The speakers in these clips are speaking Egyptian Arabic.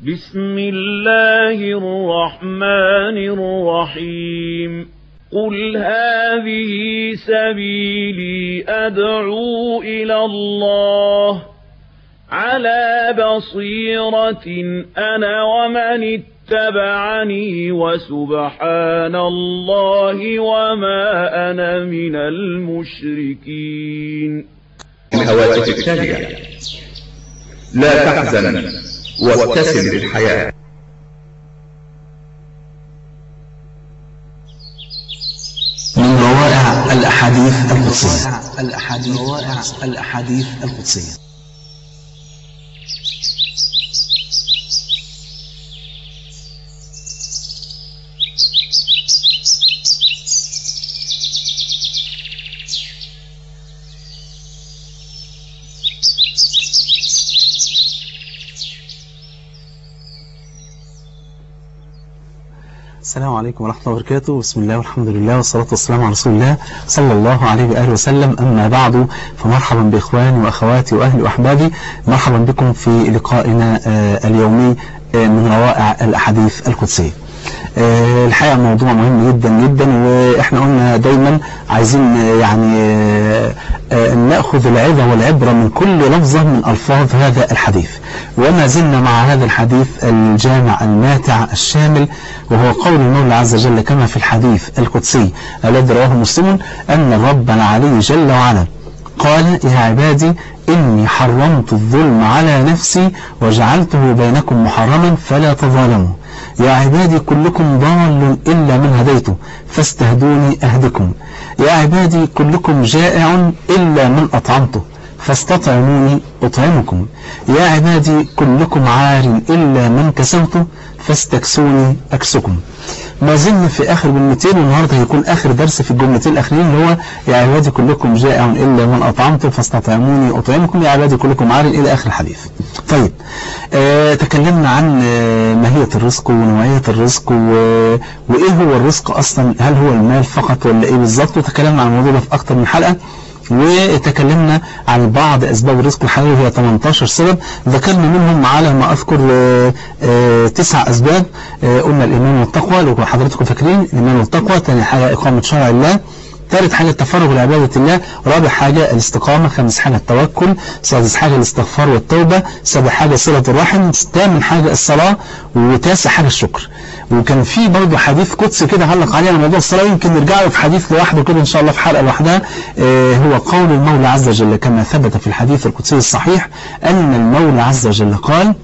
بسم الله الرحمن الرحيم قل هذه سبيلي أدعو إلى الله على بصيرة أنا ومن اتبعني وسبحان الله وما أنا من المشركين الهواتف التالية لا تحزن وابتسم للحياة من روائع الأحاديث القدسية الأحاديث روائع الأحاديث القدسية السلام عليكم ورحمة الله وبركاته بسم الله والحمد لله والصلاة والسلام على رسول الله صلى الله عليه وآله وسلم أما بعد فمرحبا بإخواني وأخواتي وأهلي وأحبابي مرحبا بكم في لقائنا اليومي من روائع الأحاديث القدسية الحقيقة موضوع مهم جدا جدا وإحنا قلنا دايما عايزين يعني نأخذ العظة والعبرة من كل لفظة من ألفاظ هذا الحديث وما زلنا مع هذا الحديث الجامع الماتع الشامل وهو قول المولى عز وجل كما في الحديث القدسي الذي رواه مسلم أن الرب العلي جل وعلا قال يا عبادي إني حرمت الظلم على نفسي وجعلته بينكم محرما فلا تظالموا يا عبادي كلكم ضال إلا من هديته فاستهدوني أهدكم يا عبادي كلكم جائع إلا من أطعمته فاستطعموني أطعمكم يا عبادي كلكم عار إلا من كسوته فاستكسوني أكسكم ما زلنا في آخر جملتين والنهاردة هيكون آخر درس في الجملتين الأخرين اللي هو يا عبادي كلكم جائع إلا من أطعمته فاستطعموني أطعمكم يا عبادي كلكم عار إلى آخر الحديث طيب آه تكلمنا عن آه ماهية الرزق ونوعية الرزق و... وإيه هو الرزق أصلا هل هو المال فقط ولا إيه بالظبط وتكلمنا عن الموضوع ده في أكتر من حلقة وتكلمنا عن بعض أسباب الرزق الحلال وهي 18 سبب ذكرنا منهم على ما أذكر تسع أسباب قلنا الإيمان والتقوى لو حضراتكم فاكرين الإيمان والتقوى ثاني حاجة إقامة شرع الله ثالث حاجة التفرغ لعبادة الله رابع حاجة الاستقامة خامس حاجة التوكل سادس حاجة الاستغفار والتوبة سابع حاجة صلة الرحم ثامن حاجة الصلاة وتاسع حاجة الشكر وكان في برضه حديث قدسي كده علق عليه على موضوع الصلاة يمكن نرجع له في حديث لوحده كده إن شاء الله في حلقة لوحدها آه هو قول المولى عز وجل كما ثبت في الحديث القدسي الصحيح أن المولى عز وجل قال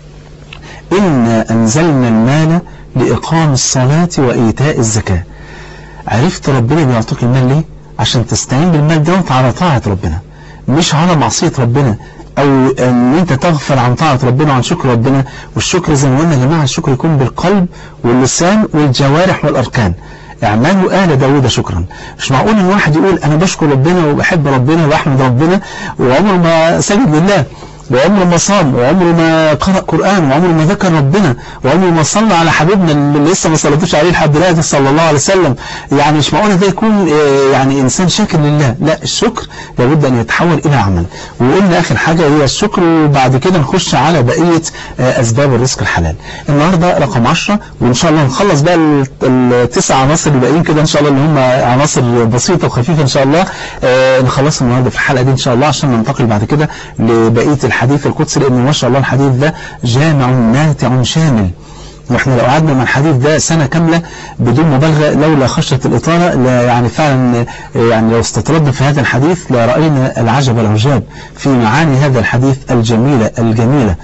إنا أنزلنا المال لإقام الصلاة وإيتاء الزكاة عرفت ربنا بيعطيك المال ليه عشان تستعين بالمال دوت على طاعة ربنا مش على معصية ربنا او ان انت تغفل عن طاعة ربنا وعن شكر ربنا والشكر زي ما قلنا يا جماعة الشكر يكون بالقلب واللسان والجوارح والاركان اعملوا آل داود شكرا مش معقول ان واحد يقول انا بشكر ربنا وبحب ربنا وبحمد ربنا وعمره ما سجد لله وعمره ما صام وعمره ما قرأ قرآن وعمره ما ذكر ربنا وعمره ما صلى على حبيبنا اللي لسه ما صلتوش عليه لحد دلوقتي صلى الله عليه وسلم يعني مش معقول ده يكون يعني إنسان شاكر لله لا الشكر لابد أن يتحول إلى عمل وقلنا آخر حاجة هي الشكر وبعد كده نخش على بقية أسباب الرزق الحلال النهاردة رقم 10 وإن شاء الله نخلص بقى التسع عناصر الباقيين كده إن شاء الله اللي هم عناصر بسيطة وخفيفة إن شاء الله نخلصهم النهاردة في الحلقة دي إن شاء الله عشان ننتقل بعد كده لبقية الحديث القدسي لأن ما شاء الله الحديث ده جامع ماتع شامل واحنا لو قعدنا مع الحديث ده سنة كاملة بدون مبالغة لولا خشية الإطالة لا يعني فعلا يعني لو استطردنا في هذا الحديث لرأينا العجب العجاب في معاني هذا الحديث الجميلة الجميلة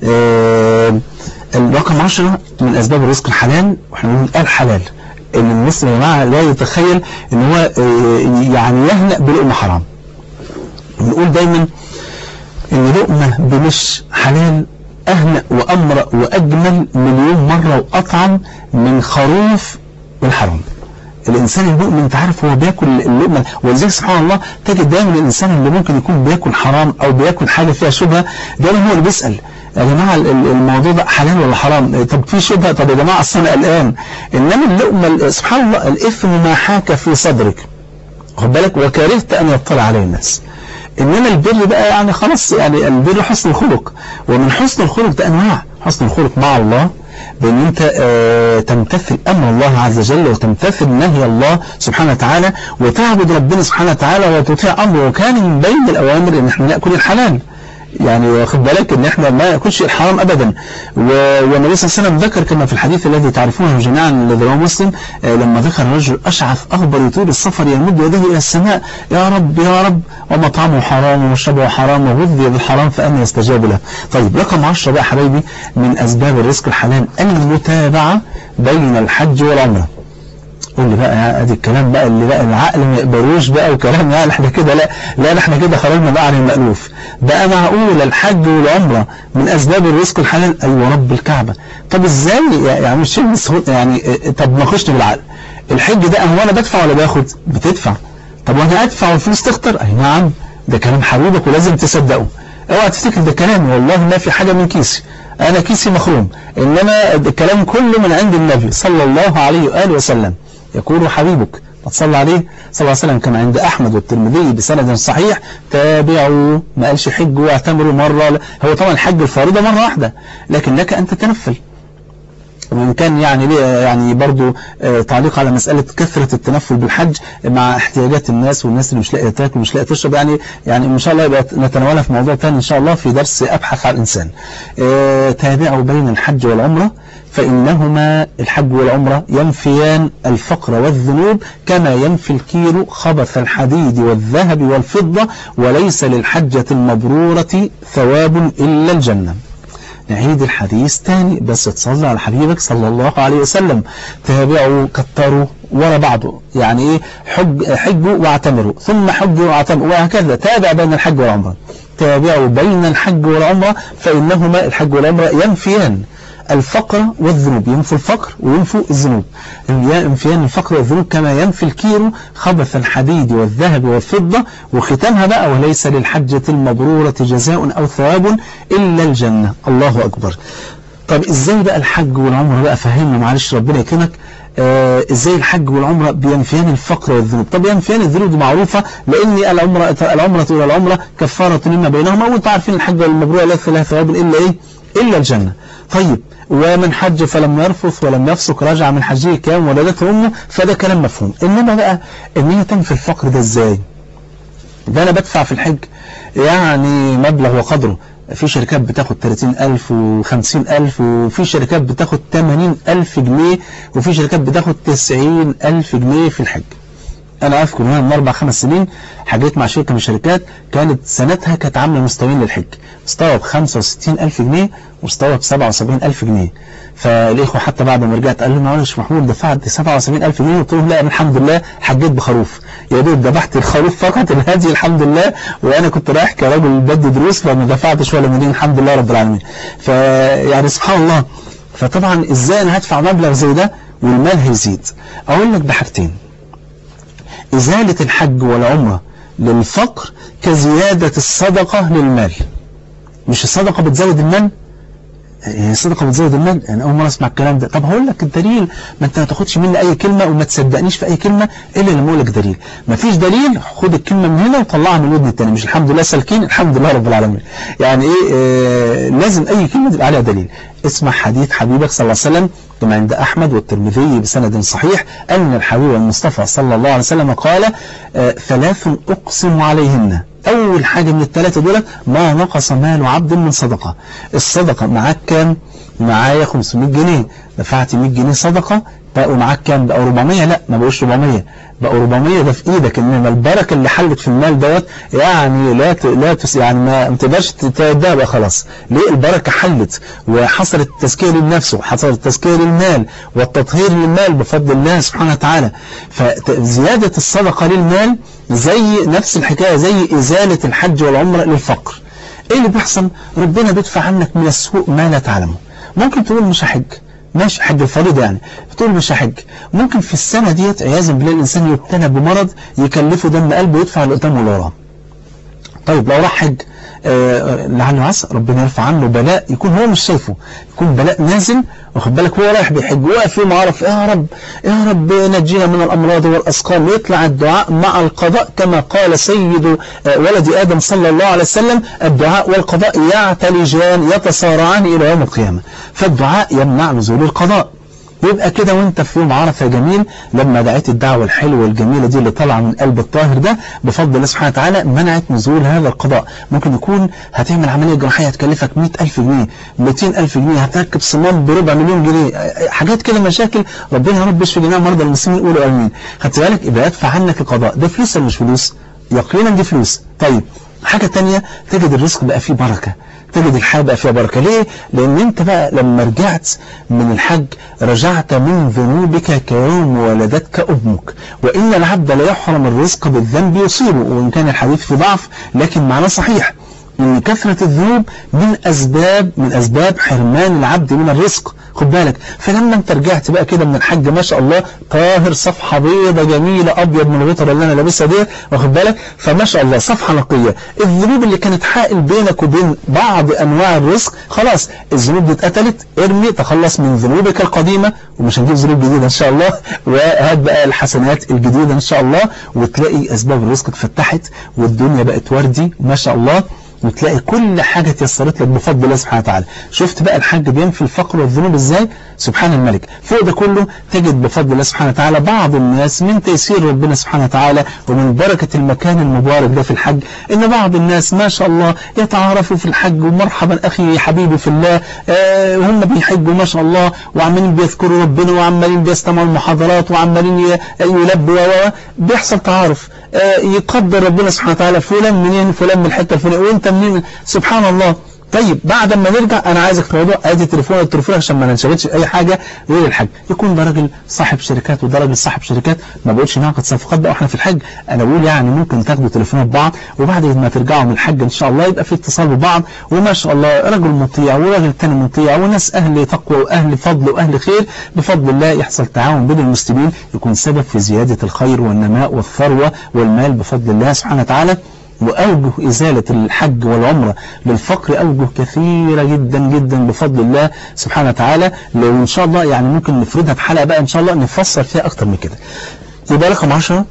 آه الرقم عشرة من أسباب الرزق الحلال واحنا بنقول الحلال ان المسلم يا جماعه لا يتخيل ان هو يعني يهنأ بلقمة حرام بنقول دايما ان لقمة بمش حلال أهنأ وأمرأ وأجمل مليون مرة وأطعم من خروف بالحرام الإنسان المؤمن أنت عارف هو بياكل اللقمة ولذلك سبحان الله تجد دايما الإنسان اللي ممكن يكون بياكل حرام أو بياكل حاجة فيها شبهة دايما هو اللي بيسأل يا جماعة الموضوع ده حلال ولا حرام طب في شبهة طب يا جماعة أصل أنا قلقان إنما اللقمة سبحان الله الإثم ما حاك في صدرك خد بالك وكرهت أن يطلع عليه الناس إنما البر بقى يعني خلاص يعني البر حسن الخلق ومن حسن الخلق ده أنواع حسن الخلق مع الله بان انت اه تمتثل امر الله عز وجل وتمتثل نهي الله سبحانه وتعالى وتعبد ربنا سبحانه وتعالى وتطيع امره وكان من بين الاوامر ان احنا ناكل الحلال يعني واخد بالك ان احنا ما ناكلش الحرام ابدا والنبي صلى الله عليه وسلم ذكر كما في الحديث الذي تعرفونه جميعا الذي رواه مسلم لما ذكر رجل اشعث اخبر يطيل السفر يمد يديه الى السماء يا رب يا رب ومطعمه حرام ومشربه حرام وغذي بالحرام فأنا يستجاب له طيب رقم 10 بقى حبايبي من اسباب الرزق الحلال المتابعه بين الحج والعمره قول لي بقى ادي الكلام بقى اللي بقى العقل ما يقبلوش بقى وكلام لا احنا كده لا لا احنا كده خرجنا بقى عن المألوف بقى معقول الحج والعمرة من اسباب الرزق الحلال ايوه رب الكعبة طب ازاي يعني مش شيء يعني طب ناقشني بالعقل الحج ده هو انا بدفع ولا باخد بتدفع طب وانا ادفع والفلوس تختار اي نعم ده كلام حبيبك ولازم تصدقه اوعى تفتكر ده كلامي والله ما في حاجة من كيسي انا كيسي مخروم انما الكلام كله من عند النبي صلى الله عليه وآله وسلم يقول حبيبك صلى عليه صلى الله عليه وسلم كما عند أحمد والترمذي بسند صحيح تابعوا ما قالش حجوا واعتمروا مرة هو طبعا الحج الفارضة مرة واحدة لكن لك أن تتنفل وإن كان يعني ليه يعني برضو تعليق على مسألة كثرة التنفل بالحج مع احتياجات الناس والناس اللي مش لاقيه تاكل ومش لاقيه تشرب يعني يعني إن شاء الله يبقى نتناولها في موضوع ثاني إن شاء الله في درس أبحث عن الإنسان تابعوا بين الحج والعمرة فإنهما الحج والعمرة ينفيان الفقر والذنوب كما ينفي الكير خبث الحديد والذهب والفضة وليس للحجة المبرورة ثواب إلا الجنة نعيد الحديث تاني بس تصلي على حبيبك صلى الله عليه وسلم تابعوا كتروا ورا بعضه يعني ايه حج حجوا واعتمروا ثم حجوا واعتمروا وهكذا تابع بين الحج والعمرة تابعوا بين الحج والعمرة فإنهما الحج والعمرة ينفيان الفقر والذنوب ينفوا الفقر وينفوا الذنوب ينفيان الفقر والذنوب كما ينفي الكير خبث الحديد والذهب والفضة وختامها بقى وليس للحجة المبرورة جزاء أو ثواب إلا الجنة الله أكبر طب ازاي بقى الحج والعمرة بقى فهمنا معلش ربنا يكرمك آه ازاي الحج والعمرة بينفيان الفقر والذنوب طب ينفيان الذنوب دي معروفة لان العمرة العمرة الى العمرة كفارة لما بينهما وانتم عارفين الحج والمبرورة ليس لها ثواب الا ايه الا الجنة طيب ومن حج فلم يرفث ولم يفسق رجع من حجه كام ولدته امه فده كلام مفهوم انما بقى ان هي تنفي الفقر ده ازاي ده انا بدفع في الحج يعني مبلغ وقدره في شركات بتاخد 30000 و50000 وفي شركات بتاخد 80000 جنيه وفي شركات بتاخد 90000 جنيه في الحج انا اذكر هنا من اربع خمس سنين حجيت مع شركه من الشركات كانت سنتها كانت عامله مستويين للحج مستوى ب 65000 جنيه ومستوى ب 77000 جنيه فالاخوه حتى بعد ما رجعت قال لي معلش محمود دفعت 77000 جنيه قلت لهم لا الحمد لله حجيت بخروف يا دوب ذبحت الخروف فقط الهدي الحمد لله وانا كنت رايح كراجل بدي دروس فما دفعتش ولا مليون الحمد لله رب العالمين فيعني سبحان الله فطبعا ازاي انا هدفع مبلغ زي ده والمال هيزيد اقول لك بحاجتين إزالة الحج والعمرة للفقر كزيادة الصدقة للمال مش الصدقة بتزود المال هي الصدقة بتزود المال أنا أول مرة أسمع الكلام ده طب هقول لك الدليل ما أنت ما تاخدش مني أي كلمة وما تصدقنيش في أي كلمة إلا لما أقول لك دليل ما فيش دليل خد الكلمة من هنا وطلعها من الودن التاني مش الحمد لله سالكين الحمد لله رب العالمين يعني إيه آه لازم أي كلمة تبقى عليها دليل اسمع حديث حبيبك صلى الله عليه وسلم كما عند أحمد والترمذي بسند صحيح أن الحبيب المصطفى صلى الله عليه وسلم قال آه ثلاث أقسم عليهن أول حاجة من الثلاثة دولت ما نقص مال عبد من صدقة الصدقة معاك كام معايا 500 جنيه دفعت 100 جنيه صدقة بقوا معاك كام بقوا 400 لا ما بقوش 400 بقوا 400 ده في ايدك انما البركة اللي حلت في المال دوت يعني لا ت... لا تس... يعني ما تقدرش تتوداها بقى خلاص ليه البركة حلت وحصل التزكية للنفس وحصل التزكية للمال والتطهير للمال بفضل الله سبحانه وتعالى فزيادة الصدقة للمال زي نفس الحكاية زي إزالة الحج والعمرة للفقر ايه اللي بيحصل ربنا بيدفع عنك من السوء ما لا تعلمه ممكن تقول مش هحج ماشي حج الفريضة يعني بتقول مش هحج ممكن في السنة ديت عياذا بالله الإنسان يبتلى بمرض يكلفه دم قلبه يدفع اللي قدامه واللي وراه طيب لو راح حج آه لعله عسى ربنا يرفع عنه بلاء يكون هو مش شايفه يكون بلاء نازل واخد بالك هو رايح بيحج واقف يوم عرف يا رب يا رب نجينا من الامراض والاسقام ويطلع الدعاء مع القضاء كما قال سيد آه ولد ادم صلى الله عليه وسلم الدعاء والقضاء يعتلجان يتصارعان الى يوم القيامه فالدعاء يمنع نزول القضاء يبقى كده وانت في يوم عرفة جميل لما دعيت الدعوة الحلوة الجميلة دي اللي طالعه من قلب الطاهر ده بفضل الله سبحانه وتعالى منعت نزول هذا القضاء ممكن يكون هتعمل عملية جراحية هتكلفك 100000 جنيه 200000 جنيه هتركب صمام بربع مليون جنيه حاجات كده مشاكل ربنا يا رب يشفي جميع مرضى المسلمين يقولوا امين خدت بالك يبقى يدفع عنك القضاء ده فلوس ولا مش فلوس يقينا دي فلوس طيب حاجة تانية تجد الرزق بقى فيه بركة تجد الحياة بقى فيها بركة ليه؟ لأن أنت بقى لما رجعت من الحج رجعت من ذنوبك كيوم ولدتك أمك وإن العبد لا يحرم الرزق بالذنب يصيبه وإن كان الحديث في ضعف لكن معناه صحيح ان كثرة الذنوب من اسباب من اسباب حرمان العبد من الرزق خد بالك فلما انت رجعت بقى كده من الحج ما شاء الله طاهر صفحة بيضة جميلة ابيض من الغطر اللي انا لابسها دي واخد بالك فما شاء الله صفحة نقية الذنوب اللي كانت حائل بينك وبين بعض انواع الرزق خلاص الذنوب دي اتقتلت ارمي تخلص من ذنوبك القديمة ومش هنجيب ذنوب جديدة ان شاء الله وهات بقى الحسنات الجديدة ان شاء الله وتلاقي اسباب الرزق اتفتحت والدنيا بقت وردي ما شاء الله وتلاقي كل حاجة تيسرت لك بفضل الله سبحانه وتعالى شفت بقى الحج بينفي الفقر والذنوب ازاي سبحان الملك فوق ده كله تجد بفضل الله سبحانه وتعالى بعض الناس من تيسير ربنا سبحانه وتعالى ومن بركة المكان المبارك ده في الحج ان بعض الناس ما شاء الله يتعارفوا في الحج ومرحبا اخي حبيبي في الله آه هم بيحجوا ما شاء الله وعمالين بيذكروا ربنا وعمالين بيستمعوا المحاضرات وعمالين يلبوا بيحصل تعارف آه يقدر ربنا سبحانه وتعالى فلان منين فلان من الحته الفلانيه وانت منين سبحان الله طيب بعد ما نرجع انا عايزك في موضوع ادي تليفون التليفون عشان ما ننشغلش اي حاجه غير الحج يكون ده راجل صاحب شركات وده راجل صاحب شركات ما بقولش نعقد صفقات بقى واحنا في الحج انا بقول يعني ممكن تاخدوا تليفونات بعض وبعد ما ترجعوا من الحج ان شاء الله يبقى في اتصال ببعض وما شاء الله رجل مطيع وراجل تاني مطيع وناس اهل تقوى واهل فضل واهل خير بفضل الله يحصل تعاون بين المسلمين يكون سبب في زياده الخير والنماء والثروه والمال بفضل الله سبحانه وتعالى وأوجه إزالة الحج والعمرة للفقر أوجه كثيرة جدا جدا بفضل الله سبحانه وتعالى لو إن شاء الله يعني ممكن نفردها في حلقة بقى إن شاء الله نفصل فيها أكتر من كده يبقى رقم 10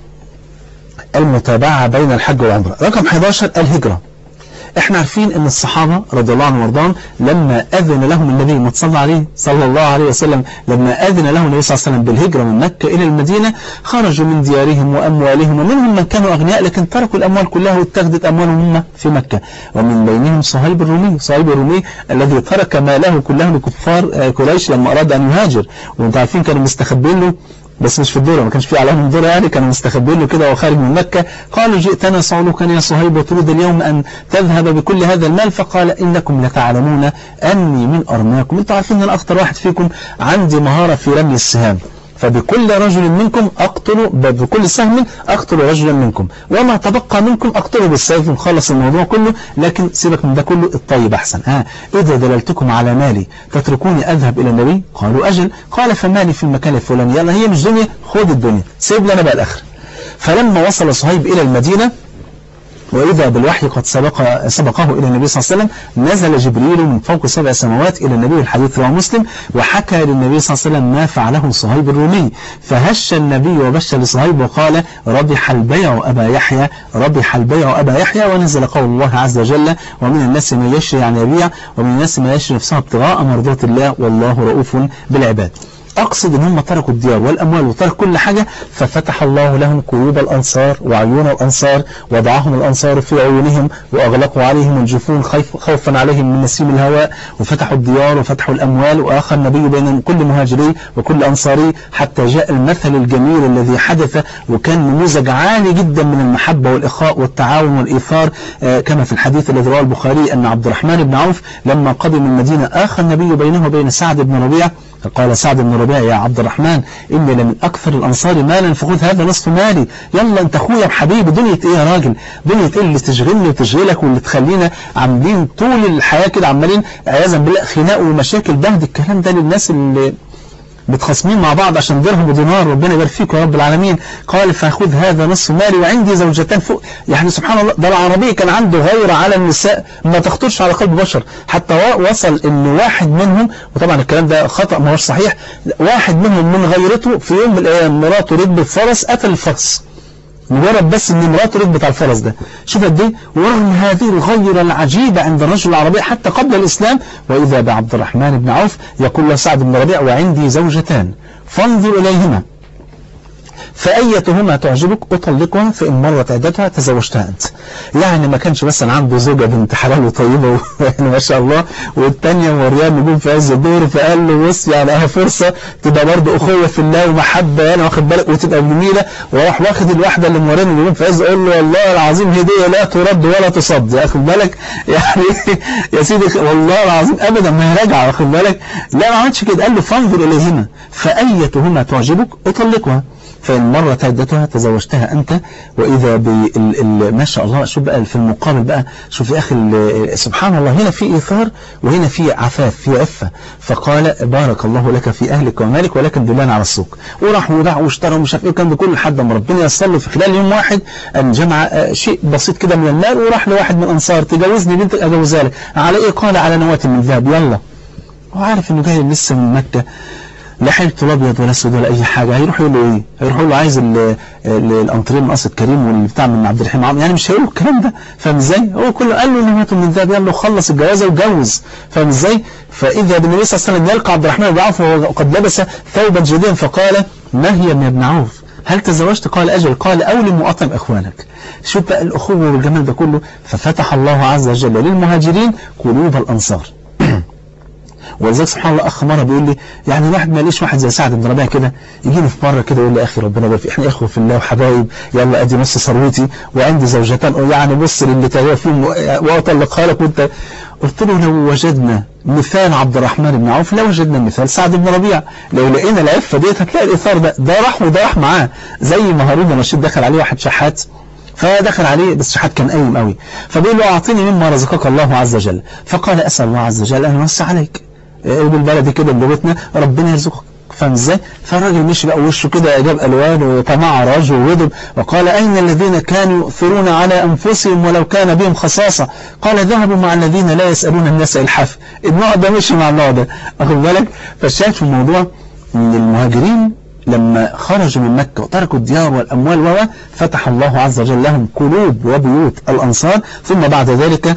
المتابعة بين الحج والعمرة رقم 11 الهجرة احنا عارفين ان الصحابة رضي الله عنهم وارضاهم لما اذن لهم النبي ما تصلى عليه صلى الله عليه وسلم لما اذن لهم النبي صلى الله عليه وسلم بالهجرة من مكة الى المدينة خرجوا من ديارهم واموالهم ومنهم من كانوا اغنياء لكن تركوا الاموال كلها واتخذت اموالهم هم في مكة ومن بينهم صهيب الرومي صهيب الرومي الذي ترك ماله كله لكفار قريش لما اراد ان يهاجر وانتم عارفين كانوا مستخبين له بس مش في الدورة ما كانش في عليهم الدورة يعني كانوا مستخبين له كده وخارج من مكة قالوا جئتنا صعلوكا يا صهيب وتريد اليوم أن تذهب بكل هذا المال فقال إنكم لتعلمون أني من أرماكم انتوا عارفين أن أنا أكثر واحد فيكم عندي مهارة في رمي السهام فبكل رجل منكم أقتل بكل سهم أقتل رجلا منكم وما تبقى منكم أقتله بالسيف نخلص الموضوع كله لكن سيبك من ده كله الطيب أحسن ها إذا دللتكم على مالي تتركوني أذهب إلى النبي قالوا أجل قال فمالي في المكان الفلاني يلا هي مش دنيا خد الدنيا سيب لنا بقى الآخر فلما وصل صهيب إلى المدينة وإذا بالوحي قد سبق سبقه إلى النبي صلى الله عليه وسلم نزل جبريل من فوق سبع سماوات إلى النبي الحديث رواه مسلم وحكى للنبي صلى الله عليه وسلم ما فعله صهيب الرومي فهش النبي وبش لصهيب وقال ربح البيع أبا يحيى ربح البيع أبا يحيى ونزل قول الله عز وجل ومن الناس من يشري عن يبيع ومن الناس من يشري نفسه ابتغاء مرضات الله والله رؤوف بالعباد أقصد أن هم تركوا الديار والأموال وتركوا كل حاجة ففتح الله لهم قلوب الأنصار وعيون الأنصار وضعهم الأنصار في عيونهم وأغلقوا عليهم الجفون خوفا عليهم من نسيم الهواء وفتحوا الديار وفتحوا الأموال وآخى النبي بين كل مهاجري وكل أنصاري حتى جاء المثل الجميل الذي حدث وكان نموذج عالي جدا من المحبة والإخاء والتعاون والإيثار كما في الحديث الذي رواه البخاري أن عبد الرحمن بن عوف لما قدم المدينة آخى النبي بينه وبين سعد بن ربيعة فقال سعد بن ربيع يا عبد الرحمن إني لمن أكثر الأنصار مالا فخذ هذا نصف مالي يلا أنت أخويا وحبيبي دنيا إيه يا راجل دنيا إيه اللي تشغلني وتشغلك واللي تخلينا عاملين طول الحياة كده عمالين عياذا بالله خناق ومشاكل بهد الكلام ده للناس اللي متخاصمين مع بعض عشان درهم ودينار ربنا يبارك فيكم يا رب العالمين قال فخذ هذا نصف مالي وعندي زوجتان فوق يعني سبحان الله ده العربي كان عنده غيرة على النساء ما تخطرش على قلب بشر حتى وصل ان واحد منهم وطبعا الكلام ده خطأ ما هوش صحيح واحد منهم من غيرته في يوم من الايام مراته ركبت فرس قتل الفرس مجرد بس ان مراته ركبت على الفرس ده شوف قد ايه ورغم هذه الغيرة العجيبة عند الرجل العربي حتى قبل الإسلام وإذا بعبد الرحمن بن عوف يقول له سعد بن ربيع وعندي زوجتان فانظر إليهما فأيتهما تعجبك أطلقها فإن مرت عدتها تزوجتها أنت يعني ما كانش مثلا عنده زوجة بنت حلال وطيبة يعني ما شاء الله والتانية مريم نجوم في عز الدور فقال له بص يعني اهي فرصة تبقى برضه أخوة في الله ومحبة يعني واخد بالك وتبقى جميلة وراح واخد الواحدة اللي مريم نجوم في عز قال له والله العظيم هدية لا ترد ولا تصد واخد بالك يعني يا سيدي والله العظيم أبدا ما هي راجعة واخد بالك لا ما عملش كده قال له فانظر إليهما فأيتهما تعجبك أطلقها فإن مرت عدتها تزوجتها أنت وإذا بال ما شاء الله شوف بقى في المقابل بقى شوف يا أخي سبحان الله هنا في إيثار وهنا في عفاف في عفة فقال بارك الله لك في أهلك ومالك ولكن دلنا على السوق وراح ودع واشترى ومش عارف إيه كان بكل لحد ما ربنا ييسر له في خلال يوم واحد أن جمع شيء بسيط كده من المال وراح لواحد من الأنصار تجوزني بنتك أجوزها لك على إيه قال على نواة من ذهب يلا هو عارف إنه جاي لسه من مكة لا حيلته الابيض ولا اسود ولا اي حاجه هيروح يقول له ايه هيروح يقول له عايز الانطريه من قصر كريم والبتاع من عبد الرحيم عمرو يعني مش هيقول الكلام ده فاهم ازاي هو كله قال له نهاته من ذهب يلا خلص الجوازه وجوز فاهم ازاي فاذا بالنبي صلى الله عليه وسلم يلقى عبد الرحمن بن عوف وهو قد لبس ثوبا جديدا فقال ما هي يا ابن عوف هل تزوجت قال أجل قال أولم وأطعم إخوانك شوف بقى الأخوة والجمال ده كله ففتح الله عز وجل للمهاجرين قلوب الأنصار ولذلك سبحان الله اخ مره بيقول لي يعني الواحد ما ليش واحد زي سعد بن ربيعه كده يجيني في مره كده يقول لي اخي ربنا يبارك احنا اخوه في الله وحبايب يلا ادي نص ثروتي وعندي زوجتان يعني بص للي تهوى فيهم واطلقها لك وانت قلت له لو وجدنا مثال عبد الرحمن بن عوف لو وجدنا مثال سعد بن ربيعه لو لقينا العفه ديت هتلاقي الاثار ده ده راح وده راح معاه زي ما هارون الرشيد دخل عليه واحد شحات فدخل عليه بس شحات كان قايم قوي فبيقول له اعطيني مما رزقك الله عز وجل فقال اسال الله عز وجل ان يوسع عليك بالبلدي كده بلغتنا ربنا يرزقك فاهم ازاي فالراجل مشي بقى وشه كده جاب الوان وتمعرج وغضب وقال اين الذين كانوا يؤثرون على انفسهم ولو كان بهم خصاصه قال ذهبوا مع الذين لا يسالون الناس الحاف النوع ده مشي مع النوع ده واخد بالك فالشاهد في الموضوع ان المهاجرين لما خرجوا من مكة وتركوا الديار والأموال و فتح الله عز وجل لهم قلوب وبيوت الأنصار ثم بعد ذلك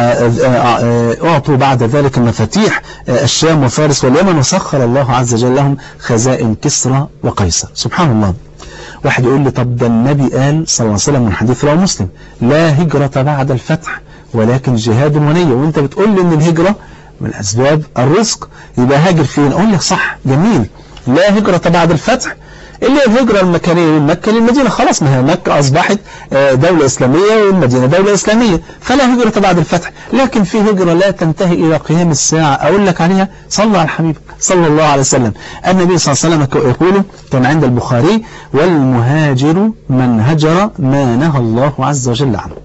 أعطوا بعد ذلك مفاتيح الشام وفارس واليمن وسخر الله عز وجل لهم خزائن كسرى وقيصر سبحان الله واحد يقول لي طب ده النبي قال صلى الله عليه وسلم من حديث رواه مسلم لا هجرة بعد الفتح ولكن جهاد ونية وانت بتقول لي ان الهجرة من أسباب الرزق يبقى هاجر فين أقول لك صح جميل لا هجرة بعد الفتح اللي هي الهجرة المكانية من مكة للمدينة خلاص ما هي مكة أصبحت دولة إسلامية والمدينة دولة إسلامية فلا هجرة بعد الفتح لكن في هجرة لا تنتهي إلى قيام الساعة أقول لك عليها صلى على الحبيب صلى الله عليه وسلم النبي صلى الله عليه وسلم يقول كان عند البخاري والمهاجر من هجر ما نهى الله عز وجل عنه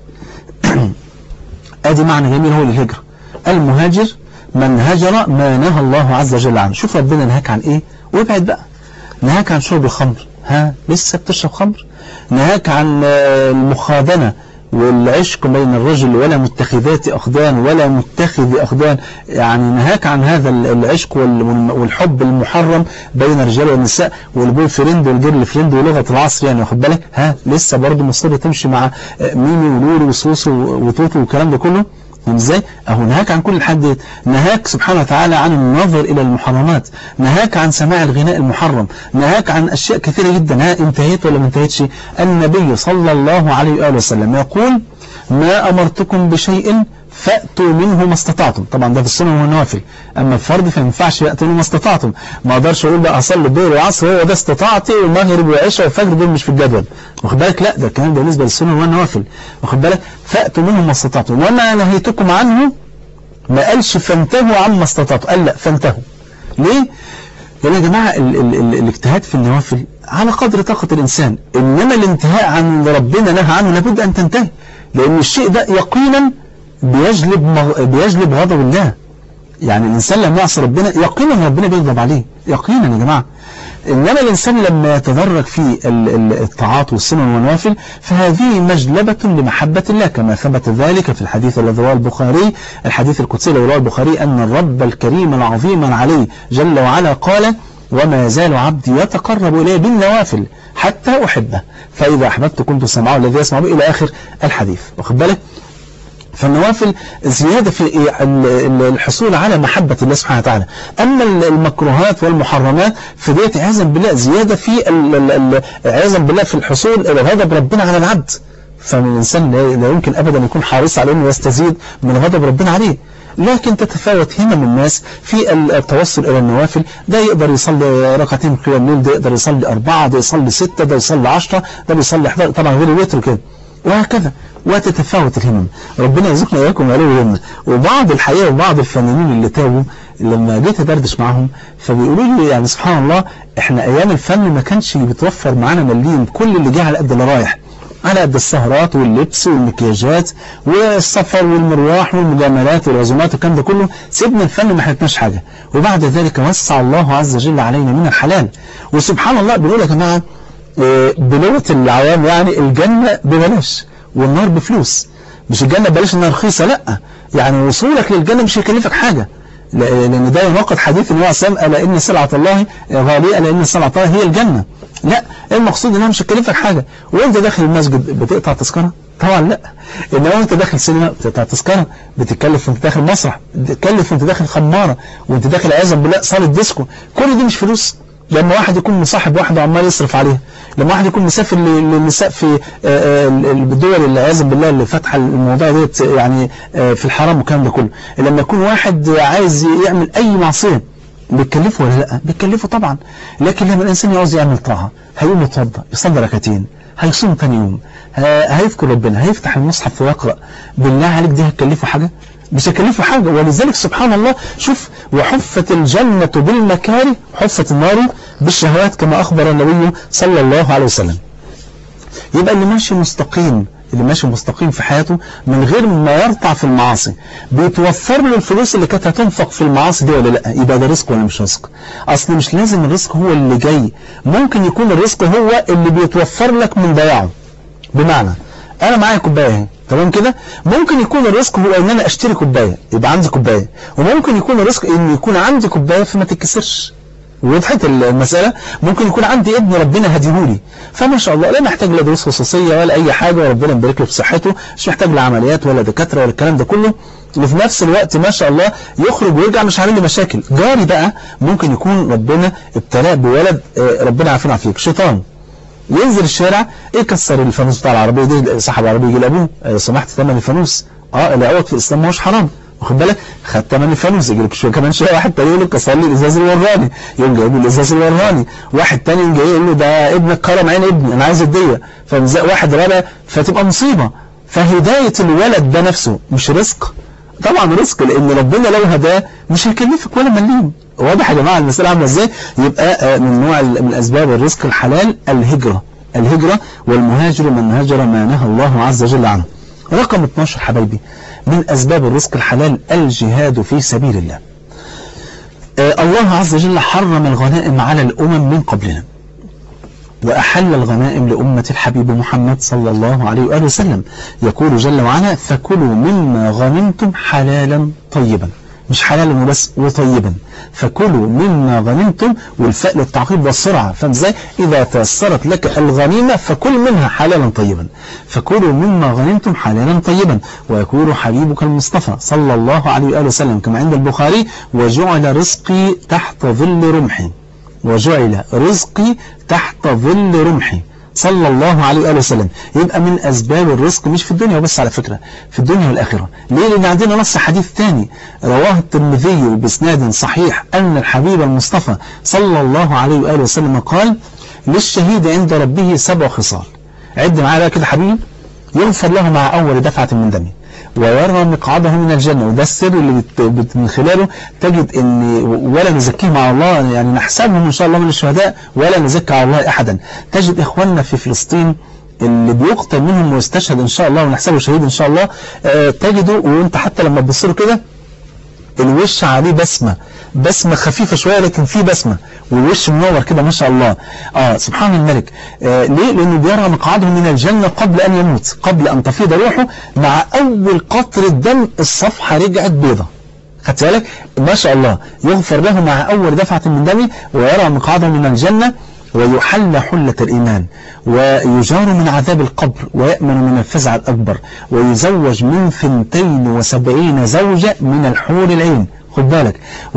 ادي معنى جميل هو للهجرة المهاجر من هجر ما نهى الله عز وجل عنه شوف ربنا نهاك عن ايه وابعد بقى نهاك عن شرب الخمر ها لسه بتشرب خمر نهاك عن المخادنة والعشق بين الرجل ولا متخذات أخدان ولا متخذ أخدان يعني نهاك عن هذا العشق والحب المحرم بين الرجال والنساء والبوي فريند والجيرل فريند ولغة العصر يعني واخد بالك ها لسه برضه مصر تمشي مع ميمي ولولي وسوسو وتوتو والكلام ده كله ازاي اهو نهاك عن كل الحد نهاك سبحانه وتعالى عن النظر الى المحرمات نهاك عن سماع الغناء المحرم نهاك عن اشياء كثيرة جدا ها انتهيت ولا ما انتهيتش النبي صلى الله عليه وآله وسلم يقول ما امرتكم بشيء فأتوا منه ما استطعتم طبعا ده في السنة والنوافل أما الفرض فما ينفعش يأتوا منه ما استطعتم ما أقدرش أقول بقى أصلي الظهر والعصر هو ده استطاعتي والمغرب والعشاء والفجر دول مش في الجدول واخد بالك لا ده الكلام ده بالنسبة للسنة والنوافل واخد بالك فأتوا منه ما استطعتم وما نهيتكم عنه ما قالش فانتهوا عما استطعتم قال لا فانتهوا ليه؟ لأن يا جماعة ال ال ال الاجتهاد في النوافل على قدر طاقة الإنسان إنما الانتهاء عن ربنا نهى عنه لابد أن تنتهي لأن الشيء ده يقينا بيجلب مغ... بيجلب غضب الله يعني الإنسان لما يعصي ربنا يقينا ربنا بيغضب عليه يقينا يا جماعة إنما الإنسان لما يتدرج في الطاعات والسنن والنوافل فهذه مجلبة لمحبة الله كما ثبت ذلك في الحديث الذي رواه البخاري الحديث القدسي الذي رواه البخاري أن الرب الكريم العظيم العلي جل وعلا قال وما يزال عبدي يتقرب إلي بالنوافل حتى أحبه فإذا أحببت كنت سمعه الذي يسمع به إلى آخر الحديث واخد بالك فالنوافل زيادة في الحصول على محبة الله سبحانه وتعالى أما المكروهات والمحرمات فديت عياذا بالله زيادة في عياذا بالله في الحصول إلى غضب ربنا على العبد فالإنسان لا يمكن أبدا يكون حريص على أنه يستزيد من غضب ربنا عليه لكن تتفاوت همم الناس في التوصل إلى النوافل ده يقدر يصلي ركعتين قيام الليل ده يقدر يصلي أربعة ده يصلي ستة ده يصلي عشرة ده بيصلي 11 طبعا غير الوتر كده وهكذا وتتفاوت الهمم ربنا يرزقنا إياكم عليه الهمة وبعض الحقيقة وبعض الفنانين اللي تابوا لما جيت أدردش معاهم فبيقولوا لي يعني سبحان الله احنا أيام الفن ما كانش بيتوفر معانا مليم كل اللي جه على قد اللي رايح على قد السهرات واللبس والمكياجات والسفر والمرواح والمجاملات والعزومات والكلام ده كله سيبنا الفن ما حلتناش حاجة وبعد ذلك وسع الله عز وجل علينا من الحلال وسبحان الله بنقول يا جماعة بلغة العوام يعني الجنة ببلاش والنار بفلوس مش الجنة ببلاش النار رخيصة لا يعني وصولك للجنة مش هيكلفك حاجة لأن ده يناقض حديث النبي عليه الصلاة والسلام إن سلعة الله غالية لأن سلعة الله هي الجنة لا المقصود انها مش هتكلفك حاجة وانت داخل المسجد بتقطع تذكرة طبعا لا انما وانت داخل سينما بتقطع تذكرة بتتكلف وانت داخل مسرح بتتكلف وانت داخل خمارة وانت داخل عياذا بالله صالة ديسكو كل دي مش فلوس لما واحد يكون مصاحب واحدة وعمال يصرف عليها لما واحد يكون مسافر للنساء في الدول اللي عياذا بالله اللي فاتحه الموضوع ديت يعني في الحرام والكلام ده كله لما يكون واحد عايز يعمل اي معصيه بتكلفه ولا لا بتكلفه طبعا لكن لما الإنسان يعوز يعمل طاعة هيقوم يتوضا يصلي ركعتين هيصوم ثاني يوم هيذكر ربنا هيفتح المصحف ويقرأ بالله عليك دي هتكلفه حاجة مش هتكلفه حاجة ولذلك سبحان الله شوف وحفت الجنة بالمكاره حفت النار بالشهوات كما أخبر النبي صلى الله عليه وسلم يبقى اللي ماشي مستقيم اللي ماشي مستقيم في حياته من غير ما يرتع في المعاصي بيتوفر له الفلوس اللي كانت هتنفق في المعاصي دي ولا لا يبقى ده رزق ولا مش رزق اصل مش لازم الرزق هو اللي جاي ممكن يكون الرزق هو اللي بيتوفر لك من ضياعه بمعنى انا معايا كوبايه اهي تمام كده ممكن يكون الرزق هو ان انا اشتري كوبايه يبقى عندي كوبايه وممكن يكون الرزق ان يكون عندي كوبايه فما تتكسرش وضحت المسألة ممكن يكون عندي ابن ربنا هديهولي فما شاء الله لا محتاج لا دروس خصوصية ولا أي حاجة وربنا يبارك له في صحته مش محتاج لا عمليات ولا دكاترة ولا الكلام ده كله وفي نفس الوقت ما شاء الله يخرج ويرجع مش عامل لي مشاكل جاري بقى ممكن يكون ربنا ابتلاه بولد ربنا عافينا فيك شيطان ينزل الشارع يكسر الفانوس بتاع العربية دي صاحب العربية يجي لأبوه سمحت ثمن الفانوس اه العوض في الإسلام ما هوش حرام واخد بالك خد ثمن الفانوس يجي لك شويه كمان شويه واحد تاني يقول لك كسر لي الازاز الوراني يقوم جايب له الازاز الوراني واحد تاني يقوم جاي يقول له ده ابنك كرم عين ابني انا عايز الديه فواحد رابع فتبقى مصيبه فهدايه الولد ده نفسه مش رزق طبعا رزق لان ربنا لو هداه مش هيكلفك ولا مليم واضح يا جماعه المساله عامله ازاي يبقى من نوع من اسباب الرزق الحلال الهجره الهجره والمهاجر من هاجر ما نهى الله عز وجل عنه رقم 12 حبايبي من أسباب الرزق الحلال الجهاد في سبيل الله آه الله عز وجل حرم الغنائم على الأمم من قبلنا وأحل الغنائم لأمة الحبيب محمد صلى الله عليه وآله وسلم يقول جل وعلا فكلوا مما غنمتم حلالا طيبا مش حلالا وبس وطيبا فكلوا مما غنمتم والفاء للتعقيب والسرعة فاهم ازاي إذا تيسرت لك الغنيمة فكل منها حلالا طيبا فكلوا مما غنمتم حلالا طيبا ويكون حبيبك المصطفى صلى الله عليه وآله وسلم كما عند البخاري وجعل رزقي تحت ظل رمحي وجعل رزقي تحت ظل رمحي صلى الله عليه وآله وسلم يبقى من أسباب الرزق مش في الدنيا وبس على فكرة في الدنيا والآخرة ليه لأن عندنا نص حديث ثاني رواه الترمذي بإسناد صحيح أن الحبيب المصطفى صلى الله عليه وآله وسلم قال للشهيد عند ربه سبع خصال عد معايا بقى كده حبيبي يغفر له مع أول دفعة من دمه ويرى مقعده من الجنة وده السر اللي بت بت من خلاله تجد ان ولا نزكيه مع الله يعني نحسبهم ان شاء الله من الشهداء ولا نزكي على الله احدا تجد اخواننا في فلسطين اللي بيقتل منهم ويستشهد ان شاء الله ونحسبه شهيد ان شاء الله اه تجده وانت حتى لما تبص له كده الوش عليه بسمة بسمة خفيفة شوية لكن في بسمة والوش منور كده ما شاء الله اه سبحان الملك آه ليه لأنه بيرى مقعده من الجنة قبل أن يموت قبل أن تفيض روحه مع أول قطرة دم الصفحة رجعت بيضة خدت بالك ما شاء الله يغفر له مع أول دفعة من دمه ويرى مقعده من الجنة ويحل حلة الإيمان ويجار من عذاب القبر ويأمن من الفزع الأكبر ويزوج من ثنتين وسبعين زوجة من الحور العين خد بالك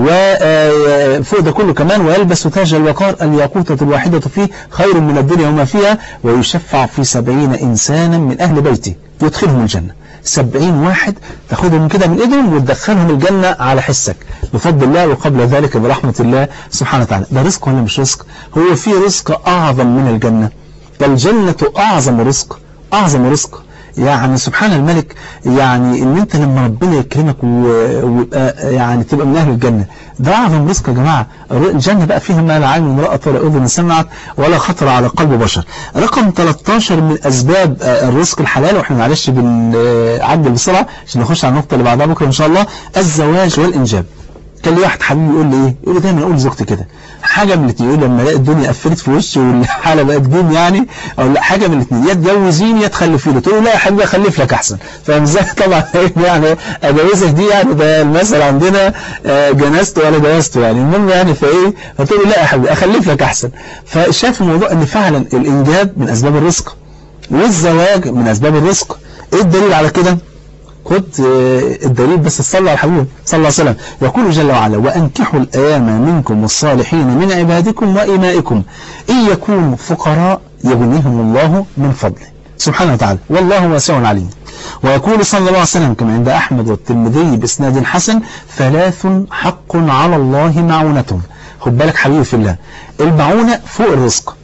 وفوق ده كله كمان ويلبس تاج الوقار الياقوتة الواحدة فيه خير من الدنيا وما فيها ويشفع في سبعين إنسانا من أهل بيته يدخلهم الجنة سبعين واحد تاخدهم كده من ايدهم وتدخلهم الجنة على حسك بفضل الله وقبل ذلك برحمة الله سبحانه وتعالى ده رزق ولا مش رزق هو في رزق أعظم من الجنة فالجنة أعظم رزق أعظم رزق يعني سبحان الملك يعني ان انت لما ربنا يكرمك ويبقى يعني تبقى من اهل الجنة ده اعظم رزق يا جماعة الجنة بقى فيها ما لا عين رأت ولا اذن سمعت ولا خطر على قلب بشر رقم 13 من اسباب الرزق الحلال واحنا معلش بنعدل بسرعة عشان نخش على النقطة اللي بعدها بكرة ان شاء الله الزواج والانجاب كان لي واحد حبيبي يقول لي ايه يقول لي دايما اقول لزوجتي كده حاجه من الاثنين يقول لما الاقي الدنيا قفلت في وشي والحاله بقت جيم يعني او لا حاجه من الاثنين يا تجوزيني يا تخلفيني تقول له لا يا حبيبي اخلف لك احسن فاهم ازاي طبعا يعني اجوزك دي يعني ده المثل عندنا جنازته ولا جوازته يعني المهم يعني فايه فتقول له لا يا حبيبي اخلف لك احسن فشاف الموضوع ان فعلا الانجاب من اسباب الرزق والزواج من اسباب الرزق ايه الدليل على كده خد الدليل بس صلى على الحبيب صلى الله عليه وسلم يقول جل وعلا وأنكحوا الأيام منكم والصالحين من عبادكم وإمائكم إن يكونوا فقراء يغنيهم الله من فضله سبحانه وتعالى والله واسع عليم ويقول صلى الله عليه وسلم كما عند أحمد والترمذي بإسناد حسن ثلاث حق على الله معونتهم خد بالك حبيبي في الله المعونة فوق الرزق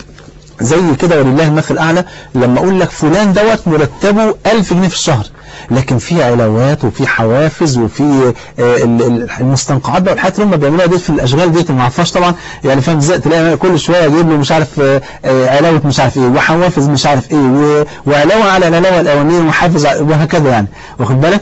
زي كده ولله المثل الأعلى لما أقول لك فلان دوت مرتبه 1000 جنيه في الشهر لكن في علاوات وفي حوافز وفي المستنقعات بقى الحاجات اللي هم بيعملوها دي في الاشغال ديت ما اعرفهاش طبعا يعني فاهم ازاي تلاقي كل شويه يجيب له مش عارف علاوه مش عارف ايه وحوافز مش عارف ايه وعلاوه على العلاوه الاولانيه وحافز وهكذا يعني واخد بالك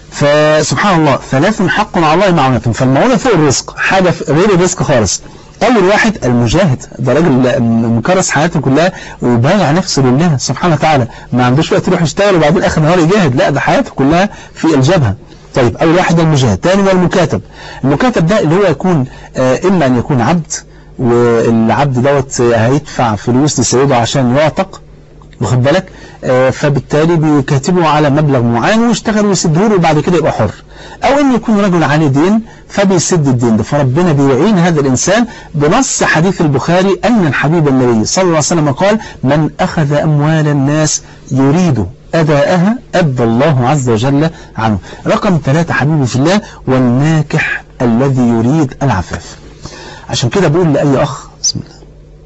فسبحان الله ثلاث حق على الله معونة فالمعونة فوق الرزق حاجة غير الرزق خالص أول واحد المجاهد ده راجل مكرس حياته كلها وبايع نفسه لله سبحانه وتعالى ما عندوش وقت يروح يشتغل وبعدين آخر نهار يجاهد لا ده حياته كلها في الجبهة طيب أول واحد المجاهد ثاني هو المكاتب المكاتب ده اللي هو يكون آه إما أن يكون عبد والعبد دوت هيدفع فلوس لسيده عشان يعتق واخد بالك آه فبالتالي بيكاتبه على مبلغ معين ويشتغل ويسده له وبعد كده يبقى حر او ان يكون رجل عليه دين فبيسد الدين ده فربنا بيعين هذا الانسان بنص حديث البخاري ان الحبيب النبي صلى الله عليه وسلم قال من اخذ اموال الناس يريد اداءها ادى الله عز وجل عنه رقم ثلاثة حبيبي في الله والناكح الذي يريد العفاف عشان كده بقول لأي أخ بسم الله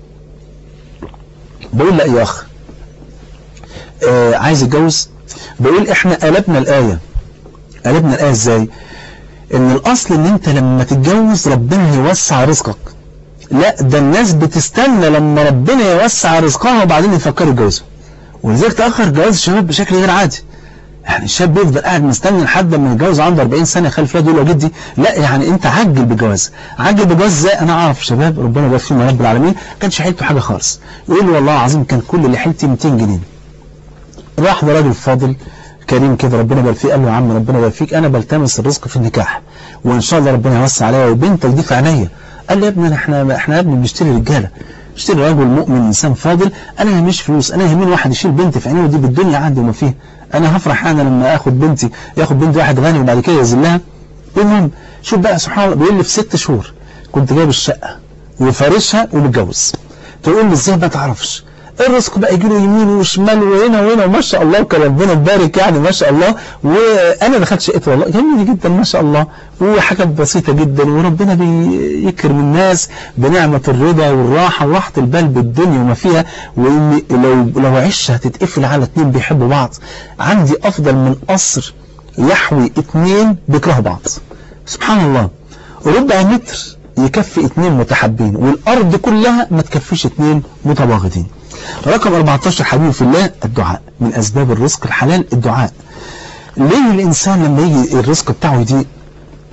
بقول لأي أخ آه عايز يتجوز بقول احنا قلبنا الآية قلبنا الآية ازاي ان الاصل ان انت لما تتجوز ربنا يوسع رزقك لا ده الناس بتستنى لما ربنا يوسع رزقها وبعدين يفكروا يتجوزوا ولذلك تأخر جواز الشباب بشكل غير عادي يعني الشاب بيفضل قاعد مستني لحد ما يتجوز عنده 40 سنة خلف يده يقول له جدي لا يعني انت عجل بالجواز عجل بالجواز ازاي انا اعرف شباب ربنا يبارك فيهم يا رب العالمين كانش حيلته حاجة خالص يقول لي والله العظيم كان كل اللي حيلتي 200 جنيه راح لراجل فاضل كريم كده ربنا يبارك فيه قال له يا عم ربنا يبارك فيك انا بلتمس الرزق في النكاح وان شاء الله ربنا يوسع عليا وبنتك دي في عينيا قال لي يا ابني احنا احنا يا ابني بنشتري رجاله اشتري رجل مؤمن انسان فاضل انا يهمنيش فلوس انا يهمني واحد يشيل بنتي في عينيه ودي بالدنيا عندي وما فيها انا هفرح انا لما اخد بنتي ياخد بنت واحد غني وبعد كده يذلها المهم شوف بقى سبحان الله بيقول لي في ست شهور كنت جايب الشقه وفارشها ومتجوز تقول لي ازاي ما تعرفش الرزق بقى يجي له يمين وشمال وهنا وهنا وما شاء الله وكان ربنا يبارك يعني ما شاء الله وانا دخلت شقتي والله جميل جدا ما شاء الله وحاجات بسيطة جدا وربنا بيكرم الناس بنعمة الرضا والراحة وراحة البال بالدنيا وما فيها وان لو لو عش هتتقفل على اتنين بيحبوا بعض عندي افضل من قصر يحوي اتنين بيكرهوا بعض سبحان الله ربع متر يكفي اتنين متحابين والارض كلها ما تكفيش اتنين متباغضين رقم 14 حبيبي في الله الدعاء من أسباب الرزق الحلال الدعاء ليه الإنسان لما يجي الرزق بتاعه يضيق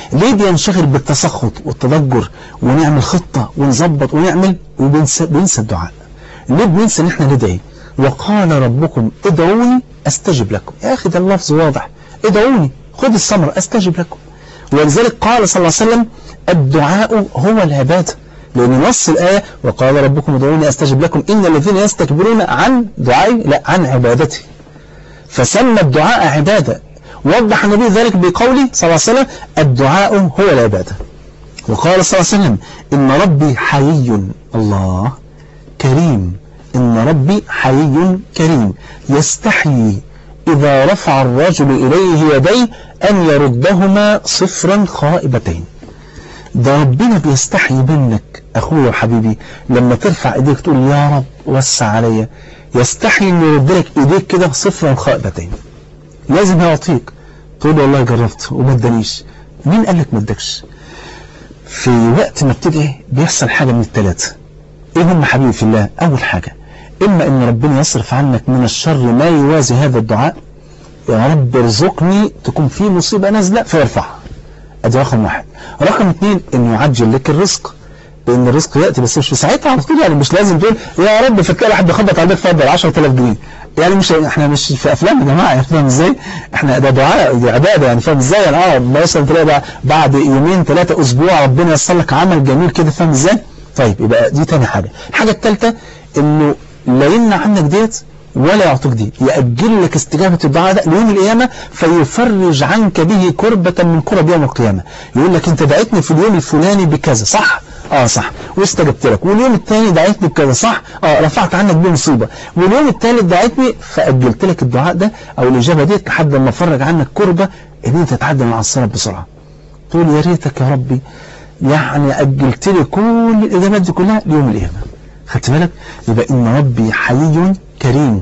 ليه بينشغل بالتسخط والتضجر ونعمل خطة ونظبط ونعمل وبنسى بنسى الدعاء ليه بننسى ان احنا ندعي وقال ربكم ادعوني استجب لكم يا اخي ده اللفظ واضح ادعوني خذ الثمرة استجب لكم ولذلك قال صلى الله عليه وسلم الدعاء هو العبادة لأن نص الآية وقال ربكم ادعوني أستجب لكم إن الذين يستكبرون عن دعائي لا عن عبادتي فسمى الدعاء عبادة وضح النبي ذلك بقوله صلى الله عليه وسلم الدعاء هو العبادة وقال صلى الله عليه وسلم إن ربي حيي الله كريم إن ربي حيي كريم يستحيي إذا رفع الرجل إليه يديه أن يردهما صفرا خائبتين ده ربنا بيستحي منك أخويا وحبيبي لما ترفع إيديك تقول يا رب وسع عليا يستحي أن يرد لك إيديك كده صفرا خائبتين لازم يعطيك تقول والله جربت وما ادانيش مين قال لك ما ادكش في وقت ما بتدعي بيحصل حاجة من الثلاثة ايه هم حبيبي في الله اول حاجة اما ان ربنا يصرف عنك من الشر ما يوازي هذا الدعاء يا رب ارزقني تكون في مصيبة نازلة فيرفعها ادي رقم واحد رقم اثنين انه يعجل لك الرزق لان الرزق ياتي بس مش في ساعتها على طول يعني مش لازم تقول يا رب فتلاقي واحد بيخبط على البيت اتفضل 10000 جنيه يعني مش احنا مش في افلام يا جماعه فاهم ازاي احنا ده دعاء دي عباده يعني فاهم ازاي يعني اه مثلا تلاقي بعد يومين ثلاثه اسبوع ربنا ييسر لك عمل جميل كده فاهم ازاي طيب يبقى دي تاني حاجه الحاجه الثالثه انه لا يمنع عنك ديت ولا يعطيك دي يأجل لك استجابة الدعاء ده ليوم القيامة فيفرج عنك به كربة من كرب يوم القيامة يقول لك انت دعيتني في اليوم الفلاني بكذا صح اه صح واستجبت لك واليوم الثاني دعيتني بكذا صح اه رفعت عنك بيه مصيبة واليوم الثالث دعيتني فأجلت لك الدعاء ده او الإجابة ديت لحد ما فرج عنك كربة ان انت تعدي من على الصراط بسرعة تقول يا ريتك يا ربي يعني أجلت لي كل الإجابات دي كلها ليوم القيامة خدت بالك يبقى إن ربي حي كريم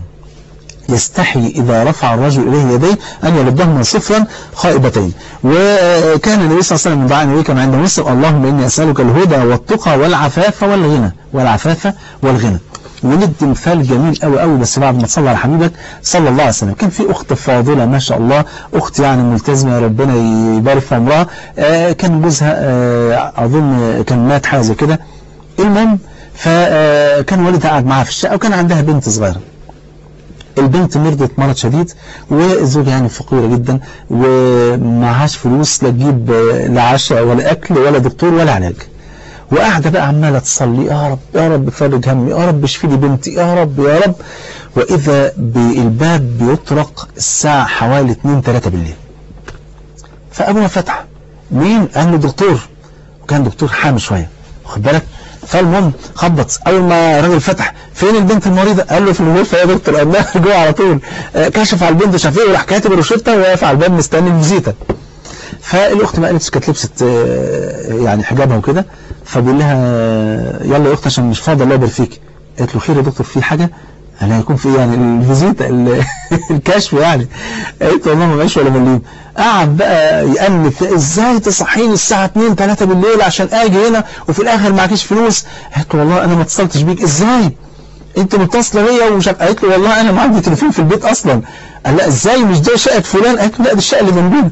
يستحي إذا رفع الرجل إليه يديه أن يردهما صفرا خائبتين وكان النبي صلى الله عليه وسلم من دعاء النبي كما عند مسلم اللهم إني أسألك الهدى والتقى والعفاف والغنى والعفاف والغنى وندي مثال جميل قوي قوي بس بعد ما تصلى على حبيبك صلى الله عليه وسلم كان في أخت فاضلة ما شاء الله أخت يعني ملتزمة ربنا يبارك في عمرها آه كان جوزها آه أظن كان مات حاجة زي كده المهم فكان والدها قاعد معاها في الشقة وكان عندها بنت صغيرة البنت مرضت مرض شديد والزوجة يعني فقيرة جدا ومعهاش فلوس لا تجيب لا عشاء ولا أكل ولا دكتور ولا علاج وقاعدة بقى عمالة تصلي يا رب يا رب فرج همي يا رب اشفي لي بنتي يا رب يا رب وإذا بالباب بيطرق الساعة حوالي 2 3 بالليل فأبوها فتح مين؟ قال له دكتور وكان دكتور حامي شوية واخد بالك فالمهم خبط اول ما الراجل فتح فين البنت المريضه قال له في الغرفه يا دكتور قال لها جوه على طول كشف على البنت شاف ايه وراح كاتب الروشته وواقف على الباب مستني الفيزيتا فالاخت ما قالتش كانت لبست يعني حجابها وكده فبيقول لها يلا يا اخت عشان مش فاضي الله يبارك فيك قالت له خير يا دكتور في حاجه قال هيكون في يعني الفيزيتا الكشف يعني قالت والله ما معيش ولا مليم قعد بقى يأنف ازاي تصحيني الساعة 2 3 بالليل عشان اجي هنا وفي الاخر معكيش فلوس قالت له والله انا ما اتصلتش بيك ازاي انت متصله بيا ومش قالت له والله انا ما عندي تليفون في البيت اصلا قال لا ازاي مش ده شقه فلان قالت له لا دي الشقه اللي جنبنا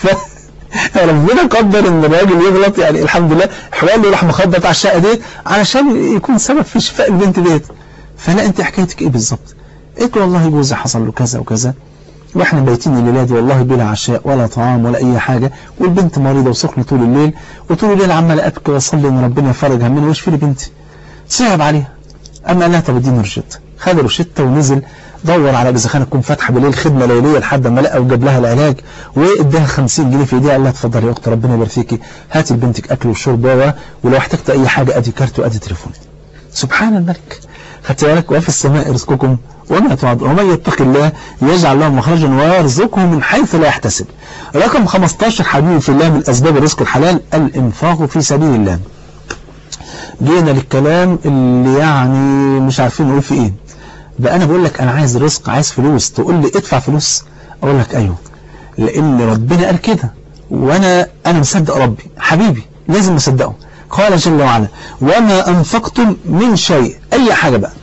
ربنا قدر ان الراجل يغلط يعني الحمد لله حوالي راح مخبط على الشقه ديت علشان يكون سبب في شفاء البنت ديت فلا انت حكايتك ايه بالظبط قلت له والله جوزي حصل له كذا وكذا واحنا بايتين الليله دي والله بلا عشاء ولا طعام ولا اي حاجه والبنت مريضه وسخنه طول الليل وطول الليل عمال ابكي واصلي ان ربنا يفرج همنا ويشفي لي بنتي صعب عليها اما قال لها طب اديني روشته خد روشته ونزل دور على اذا كانت تكون فاتحه بالليل خدمه ليليه لحد ما لقى وجاب لها العلاج واداها 50 جنيه في ايديها قال لها اتفضلي يا اخت ربنا يبارك فيكي هاتي لبنتك اكل وشرب ولو احتجت اي حاجه ادي كارت وادي تليفون سبحان الملك خدت بالك وفي السماء رزقكم وما توعدون ومن يتق الله يجعل له مخرجا ويرزقه من حيث لا يحتسب رقم 15 حبيبي في الله من اسباب الرزق الحلال الانفاق في سبيل الله جينا للكلام اللي يعني مش عارفين نقول في ايه بقى انا بقول لك انا عايز رزق عايز فلوس تقول لي ادفع فلوس اقول لك ايوه لان ربنا قال كده وانا انا مصدق ربي حبيبي لازم اصدقه قال جل وعلا وما أنفقتم من شيء أي حاجة بقى